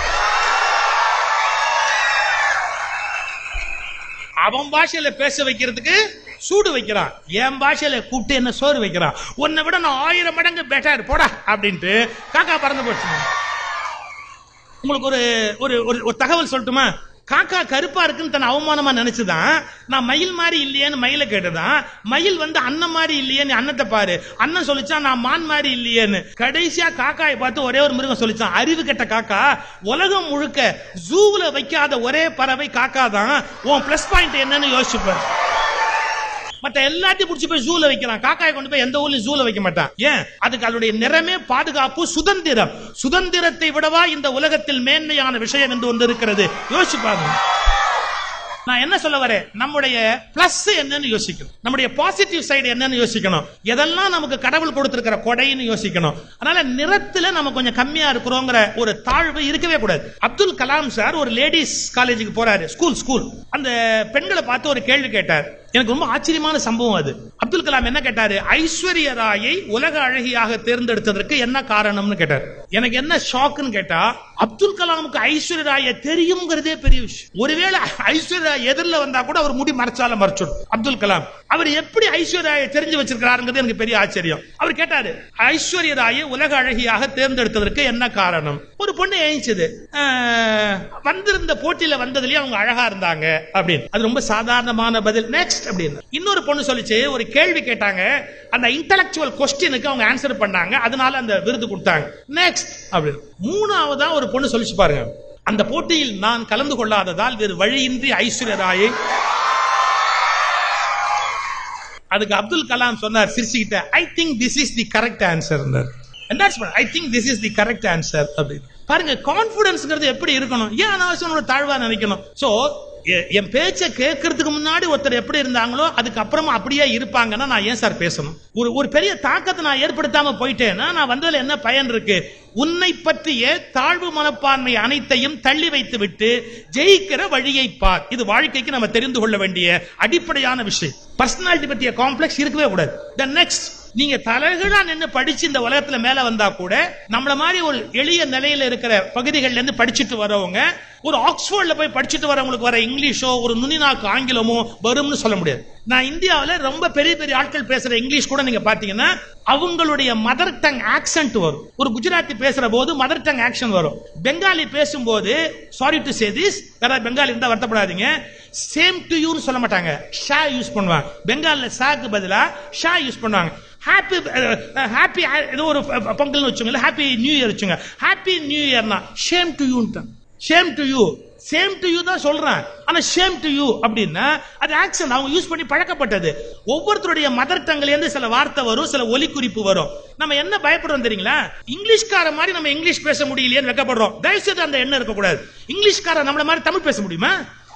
அவன் பாஷையில பேச வைக்கிறதுக்கு சூடு வைக்கிறான் என் பாஷையில கூப்பிட்டு என்ன சோறு வைக்கிறான் உன்னை விட நான் ஆயிரம் மடங்கு பெட்டர் போடா அப்படின்ட்டு காக்கா பறந்து போச்சு உங்களுக்கு ஒரு ஒரு ஒரு- ஒரு தகவல் சொல்லட்டுமா காக்கா கருப்பா இருக்குன்னு தன்னை அவமானமா நினைச்சுதான் நான் மயில் மாதிரி இல்லையேன்னு மயில கேட்டதான் மயில் வந்து அண்ணன் மாதிரி இல்லையேன்னு அன்னத்தை பாரு அண்ணன் சொல்லிச்சான் நான் மான் மாதிரி இல்லையேன்னு கடைசியா காக்காயை பார்த்து ஒரே ஒரு மிருகம் சொல்லிச்சான் அறிவு கெட்ட காக்கா உலகம் முழுக்க ஜூவுல வைக்காத ஒரே பறவை காக்கா தான் உன் பிளஸ் பாயிண்ட் என்னன்னு யோசிச்சுப்பாரு மத்த எல்லாத்தையும் பிடிச்சி போய் ஜூல வைக்கிறான் காக்காயை கொண்டு போய் எந்த ஊர்லயும் ஜூல வைக்க மாட்டான் ஏன் அதுக்கு அதனுடைய நிறமே பாதுகாப்பு சுதந்திரம் சுதந்திரத்தை விடவா இந்த உலகத்தில் மேன்மையான விஷயம் என்று ஒன்று இருக்கிறது யோசிச்சு பாருங்க நான் என்ன சொல்ல வரேன் நம்முடைய பிளஸ் என்னன்னு யோசிக்கணும் நம்முடைய பாசிட்டிவ் சைடு என்னன்னு யோசிக்கணும் எதெல்லாம் நமக்கு கடவுள் கொடுத்திருக்கிற கொடைன்னு யோசிக்கணும் அதனால நிறத்துல நம்ம கொஞ்சம் கம்மியா இருக்கிறோங்கிற ஒரு தாழ்வு இருக்கவே கூடாது அப்துல் கலாம் சார் ஒரு லேடிஸ் காலேஜுக்கு போறாரு ஸ்கூல் ஸ்கூல் அந்த பெண்களை பார்த்து ஒரு கேள்வி கேட்டார் எனக்கு ரொம்ப ஆச்சரியமான சம்பவம் அது அப்துல் கலாம் என்ன கேட்டாரு ஐஸ்வர்ய ராயை உலக அழகியாக தேர்ந்தெடுத்ததற்கு என்ன காரணம்னு கேட்டார் எனக்கு என்ன ஷாக்குன்னு கேட்டா அப்துல் கலாமுக்கு ஐஸ்வர்ய ராயை தெரியுங்கிறதே பெரிய விஷயம் ஒருவேளை ஐஸ்வர்யா எதிரில் வந்தா கூட அவர் முடி மறைச்சால மறைச்சிடும் அப்துல் கலாம் அவர் எப்படி ஐஸ்வர்ய ராயை தெரிஞ்சு வச்சிருக்கிறாருங்கிறது எனக்கு பெரிய ஆச்சரியம் அவர் கேட்டாரு ஐஸ்வர்ய ராயை உலக அழகியாக தேர்ந்தெடுத்ததற்கு என்ன காரணம் ஒரு பொண்ணு ஏஞ்சிது வந்திருந்த போட்டியில வந்ததுலயே அவங்க அழகா இருந்தாங்க அப்படின்னு அது ரொம்ப சாதாரணமான பதில் நெக்ஸ்ட் அப்படின்னு இன்னொரு பொண்ணு சொல்லிச்சு ஒரு கேள்வி கேட்டாங்க அந்த இன்டலெக்சுவல் கொஸ்டினுக்கு அவங்க ஆன்சர் பண்ணாங்க அதனால அந்த விருது கொடுத்தாங்க நெக்ஸ்ட் அப்படின்னு மூணாவதா ஒரு பொண்ணு சொல்லிச்சு பாருங்க அந்த போட்டியில் நான் கலந்து கொள்ளாததால் வேறு வழியின்றி ஐஸ்வர்ய ராயை அதுக்கு அப்துல் கலாம் சொன்னார் சிரிச்சுக்கிட்ட I think this is the correct answer I think this is the correct answer அப்படின்னு பாருங்க கான்பிடன்ஸ்ங்கிறது எப்படி இருக்கணும் ஏன் அனாவசியம் தாழ்வா நினைக்கணும் சோ என் பேச்சை கேட்கறதுக்கு முன்னாடி ஒருத்தர் எப்படி இருந்தாங்களோ அதுக்கப்புறமா அப்படியே இருப்பாங்கன்னா நான் ஏன் சார் பேசணும் ஒரு ஒரு பெரிய தாக்கத்தை நான் ஏற்படுத்தாம போயிட்டேன்னா நான் வந்ததுல என்ன பயன் இருக்கு உன்னை பற்றிய தாழ்வு மனப்பான்மை அனைத்தையும் தள்ளி வைத்து விட்டு ஜெயிக்கிற வழியை பார் இது வாழ்க்கைக்கு நம்ம தெரிந்து கொள்ள வேண்டிய அடிப்படையான விஷயம் பர்சனாலிட்டி பற்றிய காம்ப்ளெக்ஸ் இருக்கவே கூடாது த நெக்ஸ்ட் நீங்க தலைகீழா நின்று படிச்சு இந்த உலகத்துல மேல வந்தா கூட நம்மள மாதிரி ஒரு எளிய நிலையில இருக்கிற பகுதிகள்ல இருந்து படிச்சுட்டு வரவங்க ஒரு ஆக்ஸ்போர்ட்ல போய் படிச்சுட்டு வரவங்களுக்கு வர இங்கிலீஷோ ஒரு நுனிநாக்கு ஆங்கிலமோ வரும்னு சொல்ல முடியாது நான் இந்தியாவில் ரொம்ப பெரிய பெரிய ஆட்கள் பேசுற இங்கிலீஷ் கூட நீங்க பாத்தீங்கன்னா அவங்களுடைய மதர் டங் ஆக்சென்ட் வரும் ஒரு குஜராத்தி பேசுற போது மதர் டங் ஆக்ஷன் வரும் பெங்காலி பேசும்போது சாரி டு சே திஸ் யாராவது பெங்காலி இருந்தா வருத்தப்படாதீங்க சேம் டு யூன்னு சொல்ல மாட்டாங்க ஷா யூஸ் பண்ணுவாங்க பெங்கால்ல சாக்கு பதிலா ஷா யூஸ் பண்ணுவாங்க ஹாப்பி ஹாப்பி ஏதோ ஒரு பொங்கல்னு வச்சுங்க ஹாப்பி நியூ இயர் வச்சுங்க ஹாப்பி நியூ இயர்னா ஷேம் டு யூன்ட்டு same to you same to you தான் சொல்றேன் ஆனா ஷேம் டு யூ அப்படின்னா அது ஆக்சன் அவங்க யூஸ் பண்ணி பழக்கப்பட்டது ஒவ்வொருத்தருடைய மதர் டங்ல இருந்து சில வார்த்தை வரும் சில ஒலி குறிப்பு வரும் நம்ம என்ன பயப்படுறோம் தெரியுங்களா இங்கிலீஷ்கார மாதிரி நம்ம இங்கிலீஷ் பேச முடியலையே வெக்கப்படுறோம் தயவுசெய்து அந்த எண்ணம் இருக்கக்கூடாது இங்கிலீஷ்கார நம்மள மாதிரி தமிழ் பேச முடியுமா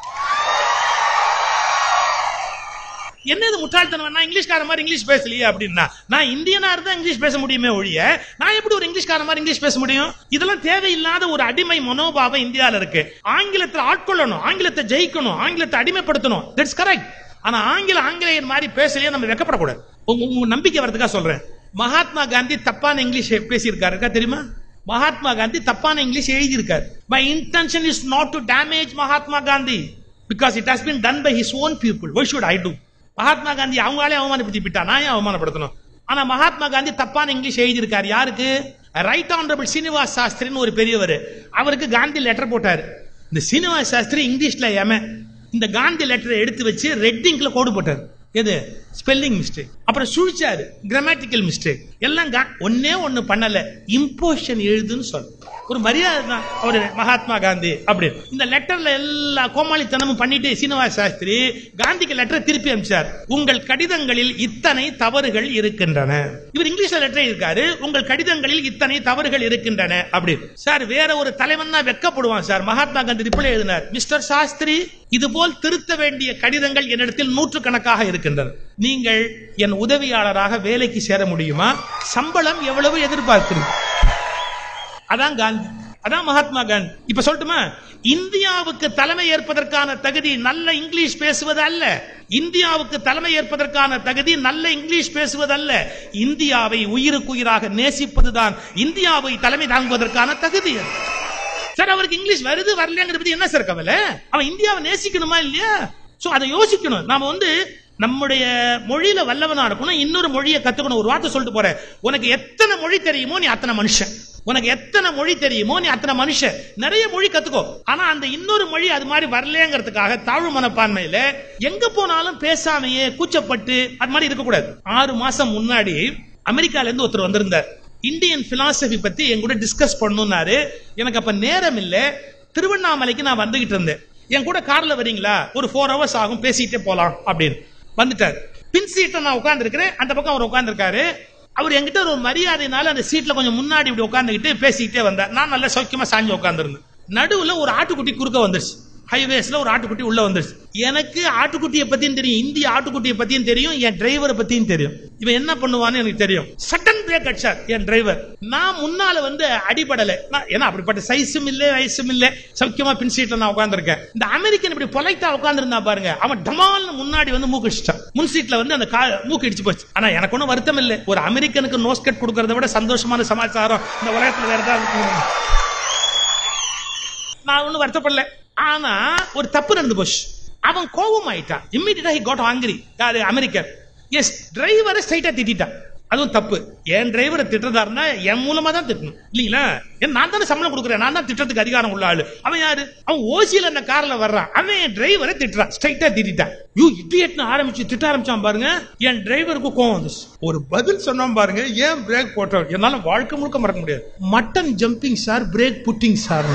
என்ன இது முட்டாள்தனம் நான் இங்கிலீஷ்கார மாதிரி இங்கிலீஷ் பேசலையே அப்படின்னா நான் இந்தியனா இருந்தா இங்கிலீஷ் பேச முடியுமே ஒழிய நான் எப்படி ஒரு இங்கிலீஷ்கார மாதிரி இங்கிலீஷ் பேச முடியும் இதெல்லாம் தேவையில்லாத ஒரு அடிமை மனோபாவம் இந்தியால இருக்கு ஆங்கிலத்தில் ஆட்கொள்ளணும் ஆங்கிலத்தை ஜெயிக்கணும் ஆங்கிலத்தை அடிமைப்படுத்தணும் தட்ஸ் கரெக்ட் ஆனா ஆங்கில ஆங்கிலேயர் மாதிரி பேசலையே நம்ம வெக்கப்படக்கூடாது உங்க நம்பிக்கை வரதுக்காக சொல்றேன் மகாத்மா காந்தி தப்பான இங்கிலீஷ் பேசியிருக்காரு தெரியுமா மகாத்மா காந்தி தப்பான இங்கிலீஷ் எழுதியிருக்காரு my intention is not to damage Mahatma Gandhi because it has been done by his own people why should I do Mahatma Gandhi அவங்களே அவமானப்படுத்தி விட்டா நான் ஏன் அவமானப்படுத்தணும் ஆனா மகாத்மா காந்தி தப்பான இங்கிலீஷ் எழுதியிருக்காரு யாருக்கு ரைட் ஆனரபிள் சீனிவாஸ் சாஸ்திரின்னு ஒரு பெரியவர் அவருக்கு காந்தி லெட்டர் போட்டாரு இந்த சீனிவாஸ் சாஸ்திரி இங்கிலீஷ்ல ஏம இந்த காந்தி லெட்டரை எடுத்து வச்சு ரெட்டிங்ல கோடு போட்டாரு எது ஸ்பெல்லிங் மிஸ்டேக் அப்புறம் சுழிச்சாரு கிராமட்டிக்கல் மிஸ்டேக் எல்லாம் ஒன்னே ஒண்ணு பண்ணல இம்போஷன் எழுதுன்னு சொல்ல ஒரு மரியாதை தான் அவரு மகாத்மா காந்தி அப்படின்னு இந்த லெட்டர்ல எல்லா கோமாளித்தனமும் பண்ணிட்டு சீனிவாச சாஸ்திரி காந்திக்கு லெட்டர் திருப்பி அனுப்பிச்சார் உங்கள் கடிதங்களில் இத்தனை தவறுகள் இருக்கின்றன இவர் இங்கிலீஷ்ல லெட்டர் இருக்காரு உங்கள் கடிதங்களில் இத்தனை தவறுகள் இருக்கின்றன அப்படின்னு சார் வேற ஒரு தலைவன் தான் வெக்கப்படுவான் சார் மகாத்மா காந்தி ரிப்ளை எழுதினார் மிஸ்டர் சாஸ்திரி இதுபோல் திருத்த வேண்டிய கடிதங்கள் என்னிடத்தில் நூற்று கணக்காக இருக்கின்றன நீங்கள் என் உதவியாளராக வேலைக்கு சேர முடியுமா சம்பளம் எவ்வளவு எதிர்பார்க்கிறீங்க அதான் காந்தி அதான் மகாத்மா காந்தி இப்ப சொல்லட்டுமா இந்தியாவுக்கு தலைமை ஏற்பதற்கான தகுதி நல்ல இங்கிலீஷ் பேசுவது அல்ல இந்தியாவுக்கு தலைமை ஏற்பதற்கான தகுதி நல்ல இங்கிலீஷ் பேசுவது அல்ல இந்தியாவை உயிருக்குயிராக நேசிப்பதுதான் இந்தியாவை தலைமை தாங்குவதற்கான தகுதி சார் அவருக்கு இங்கிலீஷ் வருது வரலங்கிறத பத்தி என்ன சார் கவலை அவன் இந்தியாவை நேசிக்கணுமா இல்லையா சோ அதை யோசிக்கணும் நாம வந்து நம்முடைய மொழியில வல்லவனா இருக்கணும் இன்னொரு மொழியை கத்துக்கணும் ஒரு வார்த்தை சொல்லிட்டு போறேன் உனக்கு எத்தனை மொழி தெரியுமோ நீ அத்தனை மனுஷன் உனக்கு எத்தனை மொழி தெரியுமோ நீ அத்தனை மனுஷன் நிறைய மொழி கத்துக்கோ ஆனா அந்த இன்னொரு மொழி அது மாதிரி வரலங்கிறதுக்காக தாழ்வு மனப்பான்மையில எங்க போனாலும் பேசாமையே கூச்சப்பட்டு அது மாதிரி இருக்கக்கூடாது ஆறு மாசம் முன்னாடி அமெரிக்கால இருந்து ஒருத்தர் வந்திருந்தார் இந்தியன் பிலாசபி பத்தி என் கூட டிஸ்கஸ் பண்ணணும்னாரு எனக்கு அப்ப நேரம் இல்ல திருவண்ணாமலைக்கு நான் வந்துகிட்டு இருந்தேன் என் கூட கார்ல வரீங்களா ஒரு ஃபோர் ஹவர்ஸ் ஆகும் பேசிட்டே போலாம் அப்படின்னு வந்துட்டார் பின் சீட்ல நான் உட்கார்ந்துருக்கிறேன் அந்த பக்கம் அவர் உட்கார்ந்துருக்காரு அவர் என்கிட்ட ஒரு மரியாதைனால அந்த சீட்ல கொஞ்சம் முன்னாடி இப்படி உட்கார்ந்துகிட்டு பேசிக்கிட்டே வந்தார் நான் நல்லா சௌக்கியமா சாஞ்சு உட்கார்ந்துருந்தேன் நடுவுல ஒரு ஆட்டுக்குட்டி குறுக்க வந்துருச்சு ஹைவேஸ்ல ஒரு ஆட்டுக்குட்டி உள்ள வந்துருச்சு எனக்கு ஆட்டுக்குட்டியை பத்தியும் தெரியும் இந்திய ஆட்டுக்குட்டியை பத்தியும் தெரியும் என் டிரைவரை பத்தியும் தெரியும் இவன் என்ன பண்ணுவான்னு எனக்கு தெரியும் சட்டன் பிரேக் அடிச்சார் என் டிரைவர் நான் முன்னால வந்து அடிபடல நான் ஏன்னா அப்படிப்பட்ட சைஸும் இல்ல வயசும் இல்ல சௌக்கியமா பின் சீட்ல நான் உட்கார்ந்திருக்கேன் இந்த அமெரிக்கன் இப்படி பொலைட்டா உட்கார்ந்திருந்தா பாருங்க அவன் டமால்னு முன்னாடி வந்து மூக்கு அடிச்சிட்டான் முன் சீட்ல வந்து அந்த கா- மூக்கு இடிச்சு போச்சு ஆனா எனக்கு ஒன்றும் வருத்தம் இல்லை ஒரு அமெரிக்கனுக்கு நோஸ்கட் கொடுக்கறத விட சந்தோஷமான சமாச்சாரம் இந்த உலகத்துல வேற ஏதாவது இருக்குமா? நான் ஒன்றும் வருத்தப்படல ஆனா ஒரு தப்பு நடந்து போச்சு அவன் கோபம் ஆயிட்டான் இம்மிடியா ஹி காட் ஆங்கிரி யாரு அமெரிக்கன் எஸ் டிரைவரை ஸ்ட்ரைட்டா திட்டான் அதுவும் தப்பு என் டிரைவரை திட்டுறதா இருந்தா என் மூலமா தான் திட்டணும் இல்லீங்களா ஏன் நான் தானே சம்பளம் கொடுக்குறேன் நான் தான் திட்டத்துக்கு அதிகாரம் உள்ள ஆளு அவன் யாரு அவன் ஓசியில அந்த கார்ல வர்றான் அவன் என் டிரைவரை திட்டுறான் ஸ்ட்ரைட்டா திட்டான் யூ இடியட்னு ஆரம்பிச்சு திட்ட ஆரம்பிச்சான் பாருங்க என் டிரைவருக்கு கோவம் வந்துச்சு ஒரு பதில் சொன்னான் பாருங்க ஏன் பிரேக் போட்டோம் என்னால வாழ்க்கை முழுக்க மறக்க முடியாது mutton jumping sir brake putting sir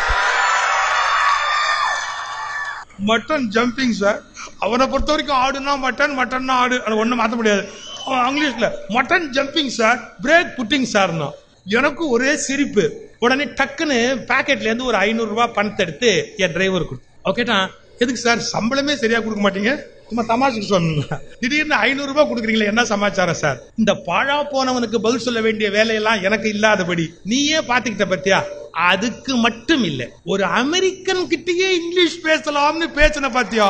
mutton jumping sir அவனை பொறுத்த வரைக்கும் ஆடுனா மட்டன் மட்டன்னா ஆடு அது ஒண்ணும் மாத்த முடியாது அவன் இங்கிலீஷ்ல mutton jumping sir brake putting சார்னா எனக்கு ஒரே சிரிப்பு உடனே டக்குன்னு பாக்கெட்ல இருந்து ஒரு ஐநூறு ரூபாய் பணத்தை எடுத்து என் டிரைவர் கொடுத்து ஓகேட்டா எதுக்கு சார் சம்பளமே சரியா கொடுக்க மாட்டீங்க சும்மா தமாஷுக்கு சொன்னா திடீர்னு ஐநூறு ரூபாய் கொடுக்குறீங்களே என்ன சமாச்சாரம் சார் இந்த பாழா போனவனுக்கு பதில் சொல்ல வேண்டிய வேலையெல்லாம் எனக்கு இல்லாதபடி நீயே பாத்துக்கிட்ட பத்தியா அதுக்கு மட்டும் இல்ல ஒரு அமெரிக்கன் கிட்டயே இங்கிலீஷ் பேசலாம்னு பேசின பாத்தியா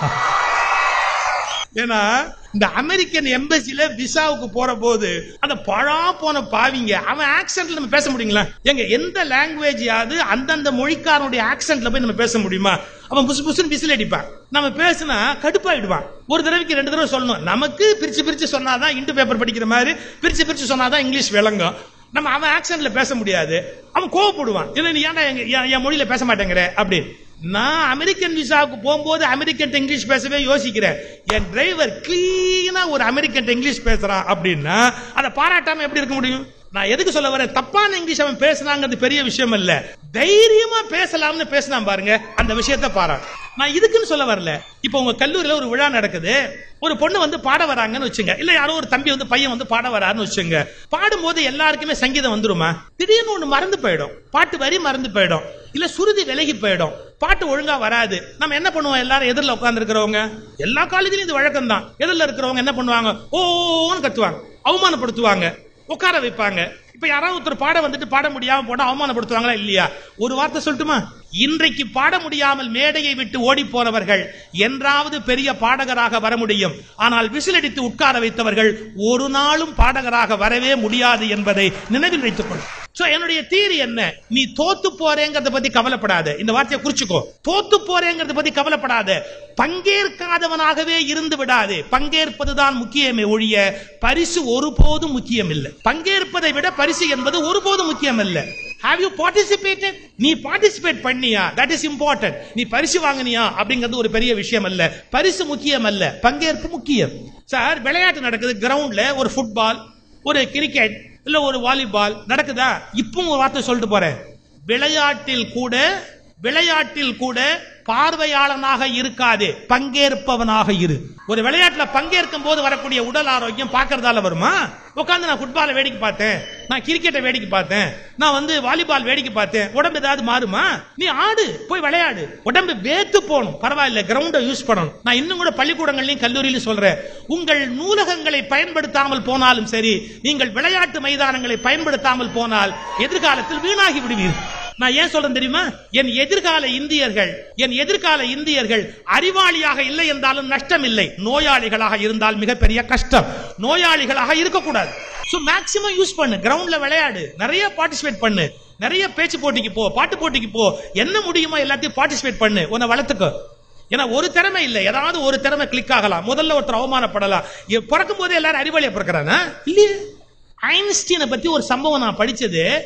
ஏன்னா இந்த அமெரிக்கன் எம்பசில விசாவுக்கு போற போது அந்த பழா போன பாவிங்க அவன் ஆக்சென்ட்ல நம்ம பேச முடியுங்களா எங்க எந்த லாங்குவேஜ் அந்தந்த மொழிக்காரனுடைய ஆக்சென்ட்ல போய் நம்ம பேச முடியுமா அவன் புசு புசுன்னு விசில் அடிப்பான் நம்ம பேசினா கடுப்பாயிடுவான் ஒரு தடவைக்கு ரெண்டு தடவை சொல்லணும் நமக்கு பிரிச்சு பிரிச்சு சொன்னாதான் இண்டு பேப்பர் படிக்கிற மாதிரி பிரிச்சு பிரிச்சு சொன்னாதான் இங்கிலீஷ் விளங்கும் நம்ம அவன் ஆக்சென்ட்ல பேச முடியாது அவன் கோவப்படுவான் இல்லை நீ ஏன்டா எங்க என் என் மொழியில பேச மாட்டேங்கிற அப்படின்னு நான் அமெரிக்கன் விசாவுக்கு போகும்போது அமெரிக்கன் இங்கிலீஷ் பேசவே யோசிக்கிறேன் என் டிரைவர் கிளீனா ஒரு அமெரிக்கன் இங்கிலீஷ் பேசுறான் அப்படின்னா அதை பாராட்டாம எப்படி இருக்க முடியும் நான் எதுக்கு சொல்ல வரேன் தப்பான இங்கிலீஷ் அவன் பேசுனாங்கிறது பெரிய விஷயம் இல்ல தைரியமா பேசலாம்னு பேசினான் பாருங்க அந்த விஷயத்தை பாராட்டு நான் இதுக்குன்னு சொல்ல வரல இப்போ உங்க கல்லூரியில ஒரு விழா நடக்குது ஒரு பொண்ணு வந்து பாட வராங்கன்னு வச்சுங்க இல்ல யாரோ ஒரு தம்பி வந்து பையன் வந்து பாட வரான்னு வச்சுங்க பாடும்போது எல்லாருக்குமே சங்கீதம் வந்துருமா திடீர்னு ஒண்ணு மறந்து போயிடும் பாட்டு வரி மறந்து போயிடும் இல்ல சுருதி விலகி போயிடும் பாட்டு ஒழுங்கா வராது நம்ம என்ன பண்ணுவோம் எல்லாரும் எதிரில் உட்கார்ந்து இருக்கிறவங்க எல்லா காலேஜ்லயும் இது வழக்கம் தான் எதிரில் இருக்கிறவங்க என்ன பண்ணுவாங்க ஓன்னு கத்துவாங்க அவமானப்படுத்துவாங்க உட்கார வைப்பாங்க இப்ப யாராவது ஒருத்தர் பாட வந்துட்டு பாட முடியாம போட்டா அவமானப்படுத்துவாங்களா இல்லையா ஒரு வார்த்தை சொல்லட்டுமா இன்றைக்கு பாட முடியாமல் மேடையை விட்டு ஓடி போனவர்கள் என்றாவது பெரிய பாடகராக வர முடியும் ஆனால் விசிலடித்து உட்கார வைத்தவர்கள் ஒரு நாளும் பாடகராக வரவே முடியாது என்பதை நினைவில் வைத்துக் கொள் சோ என்னுடைய தீரி என்ன நீ தோத்து போறேங்கிறத பத்தி கவலைப்படாத இந்த வார்த்தையை குறிச்சுக்கோ தோத்து போறேங்கிறத பத்தி கவலைப்படாத பங்கேற்காதவனாகவே இருந்து விடாதே பங்கேற்பதுதான் முக்கியமே ஒழிய பரிசு ஒருபோதும் முக்கியம் இல்லை பங்கேற்பதை விட பரிசு என்பது ஒருபோதும் முக்கியம் இல்லை ஹாவ் யூ பார்ட்டிசிபேட்டட் நீ பார்ட்டிசிபேட் பண்ணியா தட் இஸ் இம்பார்ட்டன்ட் நீ பரிசு வாங்கினியா அப்படிங்கிறது ஒரு பெரிய விஷயம் அல்ல பரிசு முக்கியம் அல்ல பங்கேற்பு முக்கியம் சார் விளையாட்டு நடக்குது கிரவுண்ட்ல ஒரு ஃபுட்பால் ஒரு கிரிக்கெட் இல்ல ஒரு வாலிபால் நடக்குதா இப்பவும் ஒரு வார்த்தை சொல்லிட்டு போறேன் விளையாட்டில் கூட விளையாட்டில் கூட பார்வையாளனாக இருக்காதே பங்கேற்பவனாக இரு ஒரு விளையாட்டுல பங்கேற்கும் போது வரக்கூடிய உடல் ஆரோக்கியம் பார்க்கறதால வருமா உட்காந்து நான் ஃபுட்பாலை வேடிக்கை பார்த்தேன் நான் கிரிக்கெட்டை வேடிக்கை பார்த்தேன் நான் வந்து வாலிபால் வேடிக்கை பார்த்தேன் உடம்பு ஏதாவது மாறுமா நீ ஆடு போய் விளையாடு உடம்பு வேத்து போகணும் பரவாயில்ல கிரவுண்டை யூஸ் பண்ணணும் நான் இன்னும் கூட பள்ளிக்கூடங்களையும் கல்லூரியிலும் சொல்றேன் உங்கள் நூலகங்களை பயன்படுத்தாமல் போனாலும் சரி நீங்கள் விளையாட்டு மைதானங்களை பயன்படுத்தாமல் போனால் எதிர்காலத்தில் வீணாகி விடுவீர்கள் நான் ஏன் சொல்றேன் தெரியுமா என் எதிர்கால இந்தியர்கள் என் எதிர்கால இந்தியர்கள் அறிவாளியாக இல்லை என்றாலும் நஷ்டம் இல்லை நோயாளிகளாக இருந்தால் மிகப்பெரிய கஷ்டம் நோயாளிகளாக இருக்கக்கூடாது சோ மேக்சிமம் யூஸ் பண்ணு கிரவுண்ட்ல விளையாடு நிறைய பார்ட்டிசிபேட் பண்ணு நிறைய பேச்சு போட்டிக்கு போ பாட்டு போட்டிக்கு போ என்ன முடியுமோ எல்லாத்தையும் பார்ட்டிசிபேட் பண்ணு உன்னை வளர்த்துக்கோ ஏன்னா ஒரு திறமை இல்லை ஏதாவது ஒரு திறமை கிளிக் ஆகலாம் முதல்ல ஒருத்தர் அவமானப்படலாம் எ- பிறக்கும் போதே எல்லாரும் அறிவாளியா பிறக்கிறானா இல்லையே ஐன்ஸ்டீனை பத்தி ஒரு சம்பவம் நான் படிச்சது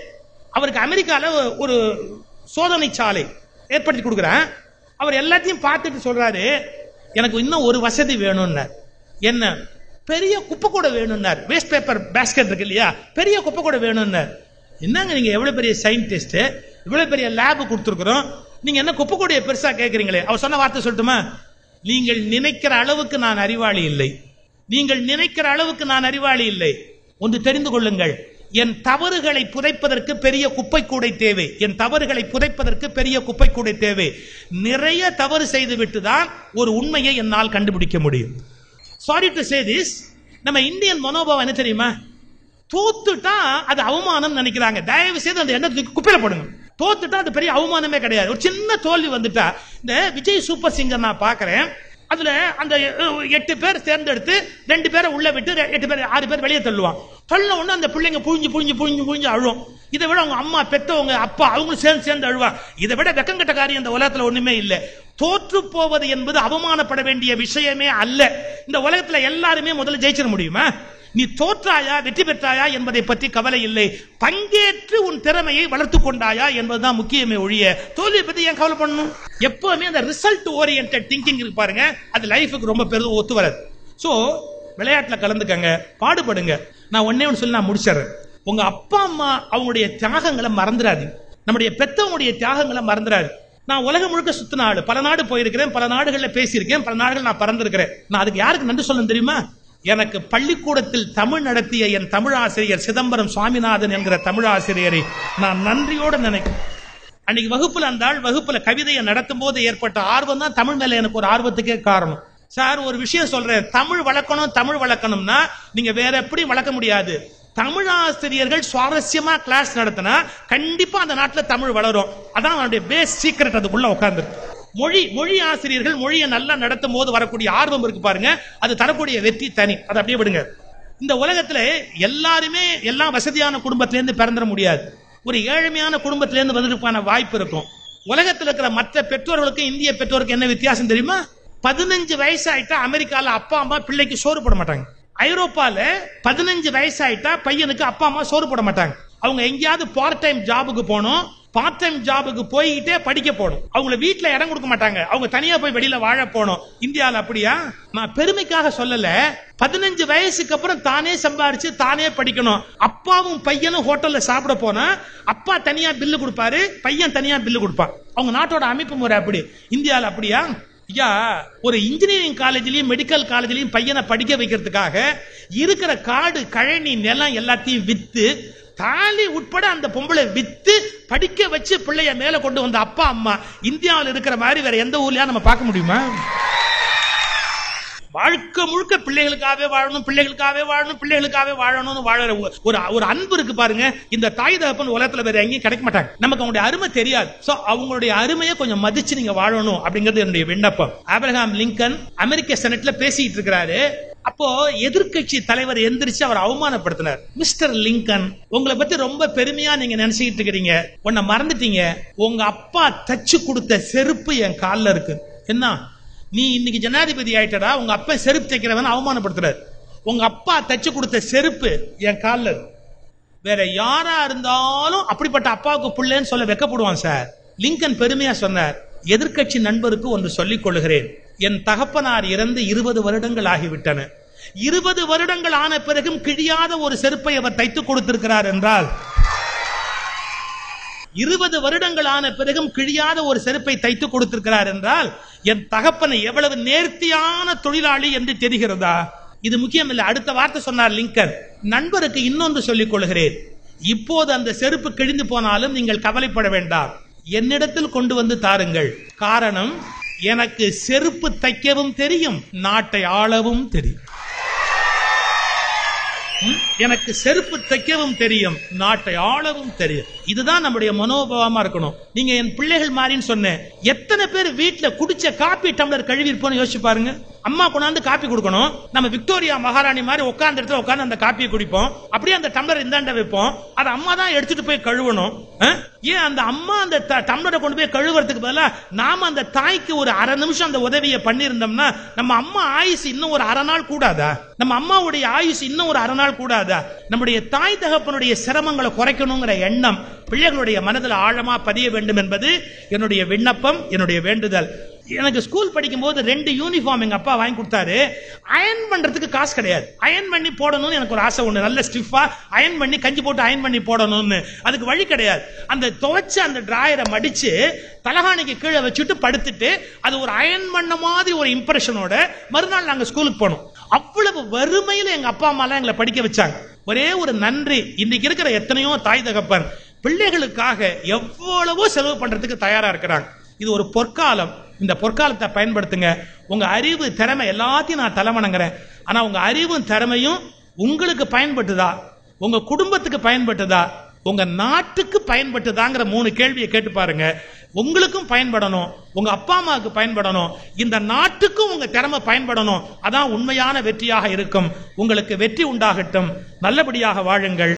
அவருக்கு அமெரிக்கால ஒரு சோதனை சாலை ஏற்படுத்தி கொடுக்குறேன் அவர் எல்லாத்தையும் பார்த்துட்டு சொல்றாரு எனக்கு இன்னும் ஒரு வசதி வேணும்னார் என்ன பெரிய குப்பை கூட வேணும்னார் வேஸ்ட் பேப்பர் பேஸ்கெட் இருக்கு இல்லையா பெரிய குப்பை கூட வேணும்னார் என்னங்க நீங்க எவ்வளவு பெரிய சயின்டிஸ்ட் இவ்வளவு பெரிய லேப் கொடுத்துருக்குறோம் நீங்க என்ன குப்பை கூடைய பெருசா கேட்கறீங்களே அவர் சொன்ன வார்த்தை சொல்லட்டுமா நீங்கள் நினைக்கிற அளவுக்கு நான் அறிவாளி இல்லை நீங்கள் நினைக்கிற அளவுக்கு நான் அறிவாளி இல்லை ஒன்று தெரிந்து கொள்ளுங்கள் என் தவறுகளை புதைப்பதற்கு பெரிய குப்பை கூடை தேவை என் தவறுகளை புதைப்பதற்கு பெரிய குப்பை கூடை தேவை நிறைய தவறு செய்துவிட்டு தான் ஒரு உண்மையை என்னால் கண்டுபிடிக்க முடியும் சாரி டு சே திஸ் நம்ம இந்தியன் மனோபாவம் என்ன தெரியுமா தோத்துட்டா அது அவமானம் நினைக்கிறாங்க தயவு செய்து அந்த எண்ணத்தை தூக்கி குப்பையில போடுங்க தோத்துட்டா அது பெரிய அவமானமே கிடையாது ஒரு சின்ன தோல்வி வந்துட்டா இந்த விஜய் சூப்பர் சிங்கர் நான் பார்க்கறேன் அதுல அந்த அஹ், எட்டு பேர் தேர்ந்தெடுத்து ரெண்டு பேரை உள்ள விட்டு ரெ- எட்டு பேர் ஆறு பேர் வெளியே தள்ளுவான் தள்ள உடனே அந்த பிள்ளைங்க புழிஞ்சு புழிஞ்சு புழிஞ்சு புழிஞ்சு அழும் இதை விட அவங்க அம்மா பெத்தவங்க அப்பா அவங்களும் சேர்ந்து சேர்ந்து அழுவா இதை விட வெக்கங்கட்ட காரியம் இந்த உலகத்துல ஒண்ணுமே இல்லை தோற்று போவது என்பது அவமானப்பட வேண்டிய விஷயமே அல்ல இந்த உலகத்துல எல்லாருமே முதல்ல ஜெயிச்சிட முடியுமா நீ தோற்றாயா வெற்றி பெற்றாயா என்பதை பற்றி கவலை இல்லை பங்கேற்று உன் திறமையை வளர்த்து கொண்டாயா என்பதுதான் முக்கியமே ஒழிய தோல்வியை பத்தி ஏன் கவலை பண்ணணும் எப்பவுமே அந்த ரிசல்ட் ஓரியன்ட் திங்கிங் இருக்கு பாருங்க அது லைஃபுக்கு ரொம்ப பெரிதும் ஒத்து வராது சோ விளையாட்டுல கலந்துக்கங்க பாடுபடுங்க நான் ஒன்னே ஒன்று சொல்லி நான் முடிச்சிடுறேன் உங்க அப்பா அம்மா அவங்களுடைய தியாகங்களை மறந்துடாது நம்முடைய பெத்தவங்களுடைய தியாகங்களை மறந்துடாது நான் உலகம் முழுக்க சுத்தின ஆளு பல நாடு போயிருக்கிறேன் பல நாடுகளில் பேசியிருக்கேன் பல நாடுகள் நான் பறந்திருக்கிறேன் நான் அதுக்கு யாருக்கு நன்றி சொல்லணும் தெரியுமா எனக்கு பள்ளிக்கூடத்தில் தமிழ் நடத்திய என் தமிழ் ஆசிரியர் சிதம்பரம் சுவாமிநாதன் என்கிற தமிழ் ஆசிரியரை நான் நன்றியோடு நினைக்கிறேன் அன்னைக்கு வகுப்புல அந்த ஆள் வகுப்புல கவிதையை நடத்தும் போது ஏற்பட்ட ஆர்வம் தான் தமிழ் மேல எனக்கு ஒரு ஆர்வத்துக்கே காரணம் சார் ஒரு விஷயம் சொல்றேன் தமிழ் வளர்க்கணும் தமிழ் வளர்க்கணும்னா நீங்க வேற எப்படி வளர்க்க முடியாது தமிழ் ஆசிரியர்கள் சுவாரஸ்யமா கிளாஸ் நடத்தினா கண்டிப்பா அந்த நாட்டுல தமிழ் வளரும் அதான் அவனுடைய பேஸ் சீக்ரெட் அதுக்குள்ள உட்கார்ந்துருக்கு மொழி மொழி ஆசிரியர்கள் மொழியை நல்லா நடத்தும் போது வரக்கூடிய ஆர்வம் இருக்கு பாருங்க அது தரக்கூடிய வெற்றி தனி அதை அப்படியே விடுங்க இந்த உலகத்துல எல்லாருமே எல்லாம் வசதியான குடும்பத்திலேருந்து பிறந்துட முடியாது ஒரு ஏழ்மையான குடும்பத்திலேருந்து வந்திருப்பான வாய்ப்பு இருக்கும் உலகத்தில் இருக்கிற மற்ற பெற்றோர்களுக்கும் இந்திய பெற்றோருக்கு என்ன வித்தியாசம் தெரியுமா பதினஞ்சு வயசு ஆயிட்டா அமெரிக்கால அப்பா அம்மா பிள்ளைக்கு சோறு போட மாட்டாங்க ஐரோப்பால பதினஞ்சு வயசு ஆயிட்டா பையனுக்கு அப்பா அம்மா சோறு போட மாட்டாங்க அவங்க எங்கேயாவது பார்ட் டைம் ஜாபுக்கு போகணும் பார்ட் டைம் ஜாபுக்கு போய்கிட்டே படிக்க போகணும் அவங்கள வீட்ல இடம் கொடுக்க மாட்டாங்க அவங்க தனியா போய் வெளியில வாழ போகணும் இந்தியால அப்படியா நான் பெருமைக்காக சொல்லல பதினஞ்சு வயசுக்கு அப்புறம் தானே சம்பாரிச்சு தானே படிக்கணும் அப்பாவும் பையனும் ஹோட்டல்ல சாப்பிட போனா அப்பா தனியா பில்லு கொடுப்பாரு பையன் தனியா பில்லு கொடுப்பான் அவங்க நாட்டோட அமைப்பு முறை அப்படி இந்தியால அப்படியா ஐயா ஒரு இன்ஜினியரிங் காலேஜ்லயும் மெடிக்கல் காலேஜ்லயும் பையனை படிக்க வைக்கிறதுக்காக இருக்கிற காடு கழனி நிலம் எல்லாத்தையும் வித்து தாலி உட்பட அந்த பொம்பளை வித்து படிக்க வச்சு பிள்ளைய மேல கொண்டு வந்த அப்பா அம்மா இந்தியாவில் இருக்கிற மாதிரி வேற எந்த ஊர்லயா நம்ம பார்க்க முடியுமா வாழ்க்கை முழுக்க பிள்ளைகளுக்காகவே வாழணும் பிள்ளைகளுக்காகவே வாழணும் பிள்ளைகளுக்காகவே வாழணும்னு வாழற ஒ- ஒரு ஒரு அன்பு இருக்கு பாருங்க இந்த தாய் தகப்பன் உலகத்துல வேற எங்கேயும் கிடைக்க மாட்டாங்க நமக்கு அவங்களுடைய அருமை தெரியாது சோ அவங்களுடைய அருமையை கொஞ்சம் மதிச்சு நீங்க வாழணும் அப்படிங்கிறது என்னுடைய விண்ணப்பம் ஆபிரகாம் லிங்கன் அமெரிக்க செனட்ல பேசிட்டு இருக்கிறாரு அப்போ எதிர்க்கட்சி தலைவர் எந்திரிச்சு அவர் அவமானப்படுத்தினார் மிஸ்டர் லிங்கன் உங்களை பத்தி ரொம்ப பெருமையா நீங்க நினைச்சுக்கிட்டு இருக்கிறீங்க உன்னை மறந்துட்டீங்க உங்க அப்பா தச்சு கொடுத்த செருப்பு என் கால்ல இருக்கு என்ன நீ இன்னைக்கு ஜனாதிபதி ஆயிட்டடா உங்க அப்பா செருப்பு தைக்கிறவன் அவமானப்படுத்துறாரு உங்க அப்பா தச்சு கொடுத்த செருப்பு என் கால்ல இருக்கு வேற யாரா இருந்தாலும் அப்படிப்பட்ட அப்பாவுக்கு பிள்ளைன்னு சொல்ல வெக்கப்படுவான் சார் லிங்கன் பெருமையா சொன்னார் எதிர்க்கட்சி நண்பருக்கு ஒன்று சொல்லிக் கொள்கிறேன் என் தகப்பனார் இறந்து இருபது வருடங்கள் ஆகிவிட்டன இருபது வருடங்கள் ஆன பிறகும் கிழியாத ஒரு செருப்பை அவர் தைத்துக் கொடுத்திருக்கிறார் என்றால் இருபது வருடங்கள் ஆன பிறகும் கிழியாத ஒரு செருப்பை தைத்துக் கொடுத்திருக்கிறார் என்றால் என் தகப்பனை எவ்வளவு நேர்த்தியான தொழிலாளி என்று தெரிகிறதா இது முக்கியம் இல்லை அடுத்த வார்த்தை சொன்னார் லிங்கன் நண்பருக்கு இன்னொன்று சொல்லிக் கொள்கிறேன் இப்போது அந்த செருப்பு கிழிந்து போனாலும் நீங்கள் கவலைப்பட வேண்டாம் என்னிடத்தில் கொண்டு வந்து தாருங்கள் காரணம் எனக்கு செருப்பு தைக்கவும் தெரியும் நாட்டை ஆளவும் தெரியும் ம்? எனக்கு செருப்பு தைக்கவும் தெரியும் நாட்டை ஆளவும் தெரியும் இதுதான் நம்முடைய மனோபாவமா இருக்கணும் நீங்க என் பிள்ளைகள் மாதிரின்னு சொன்னேன் எத்தனை பேர் வீட்டுல குடிச்ச காப்பி டம்ளர் கழுவி இருப்போம்னு யோசிச்சு பாருங்க அம்மா கொண்டாந்து காப்பி கொடுக்கணும் நம்ம விக்டோரியா மகாராணி மாதிரி உட்கார்ந்த இடத்துல உட்கார்ந்து அந்த காப்பியை குடிப்போம் அப்படியே அந்த டம்ளர் இந்தாண்ட வைப்போம் அதை அம்மா தான் எடுத்துட்டு போய் கழுவணும் ஆ? ஏன் அந்த அம்மா அந்த த- டம்ளரை கொண்டு போய் கழுவுறதுக்கு பதிலா நாம அந்த தாய்க்கு ஒரு அரை நிமிஷம் அந்த உதவியை பண்ணியிருந்தோம்னா நம்ம அம்மா ஆயுசு இன்னும் ஒரு அரை நாள் கூடாதா நம்ம அம்மாவுடைய ஆயுசு இன்னும் ஒரு அரை நாள் கூடாதா கூடாதா நம்முடைய தாய் தகப்பனுடைய சிரமங்களை குறைக்கணுங்கிற எண்ணம் பிள்ளைகளுடைய மனதில் ஆழமா பதிய வேண்டும் என்பது என்னுடைய விண்ணப்பம் என்னுடைய வேண்டுதல் எனக்கு ஸ்கூல் படிக்கும் போது ரெண்டு யூனிஃபார்ம் எங்க அப்பா வாங்கி கொடுத்தாரு அயன் பண்றதுக்கு காசு கிடையாது அயன் பண்ணி போடணும்னு எனக்கு ஒரு ஆசை ஒண்ணு நல்ல ஸ்டிஃபா அயன் பண்ணி கஞ்சி போட்டு அயன் பண்ணி போடணும்னு அதுக்கு வழி கிடையாது அந்த துவைச்ச அந்த டிராயரை மடிச்சு தலகாணிக்கு கீழே வச்சுட்டு படுத்துட்டு அது ஒரு அயன் பண்ண மாதிரி ஒரு இம்ப்ரெஷனோட மறுநாள் நாங்க ஸ்கூலுக்கு போனோம் அவ்வளவு வறுமையில எங்க அப்பா அம்மா எல்லாம் எங்களை படிக்க வச்சாங்க ஒரே ஒரு நன்றி இன்னைக்கு இருக்கிற எத்தனையோ தாய் தகப்பன் பிள்ளைகளுக்காக எவ்வளவோ செலவு பண்றதுக்கு தயாரா இருக்கிறாங்க இது ஒரு பொற்காலம் இந்த பொற்காலத்தை பயன்படுத்துங்க உங்க அறிவு திறமை எல்லாத்தையும் நான் தலைவணங்குறேன் ஆனா உங்க அறிவும் திறமையும் உங்களுக்கு பயன்பட்டுதா உங்க குடும்பத்துக்கு பயன்பட்டுதா உங்க நாட்டுக்கு பயன்பட்டுதாங்கிற மூணு கேள்வியை கேட்டு பாருங்க உங்களுக்கும் பயன்படணும் உங்க அப்பா அம்மாவுக்கு பயன்படணும் இந்த நாட்டுக்கும் உங்க திறமை பயன்படணும் அதான் உண்மையான வெற்றியாக இருக்கும் உங்களுக்கு வெற்றி உண்டாகட்டும் நல்லபடியாக வாழுங்கள்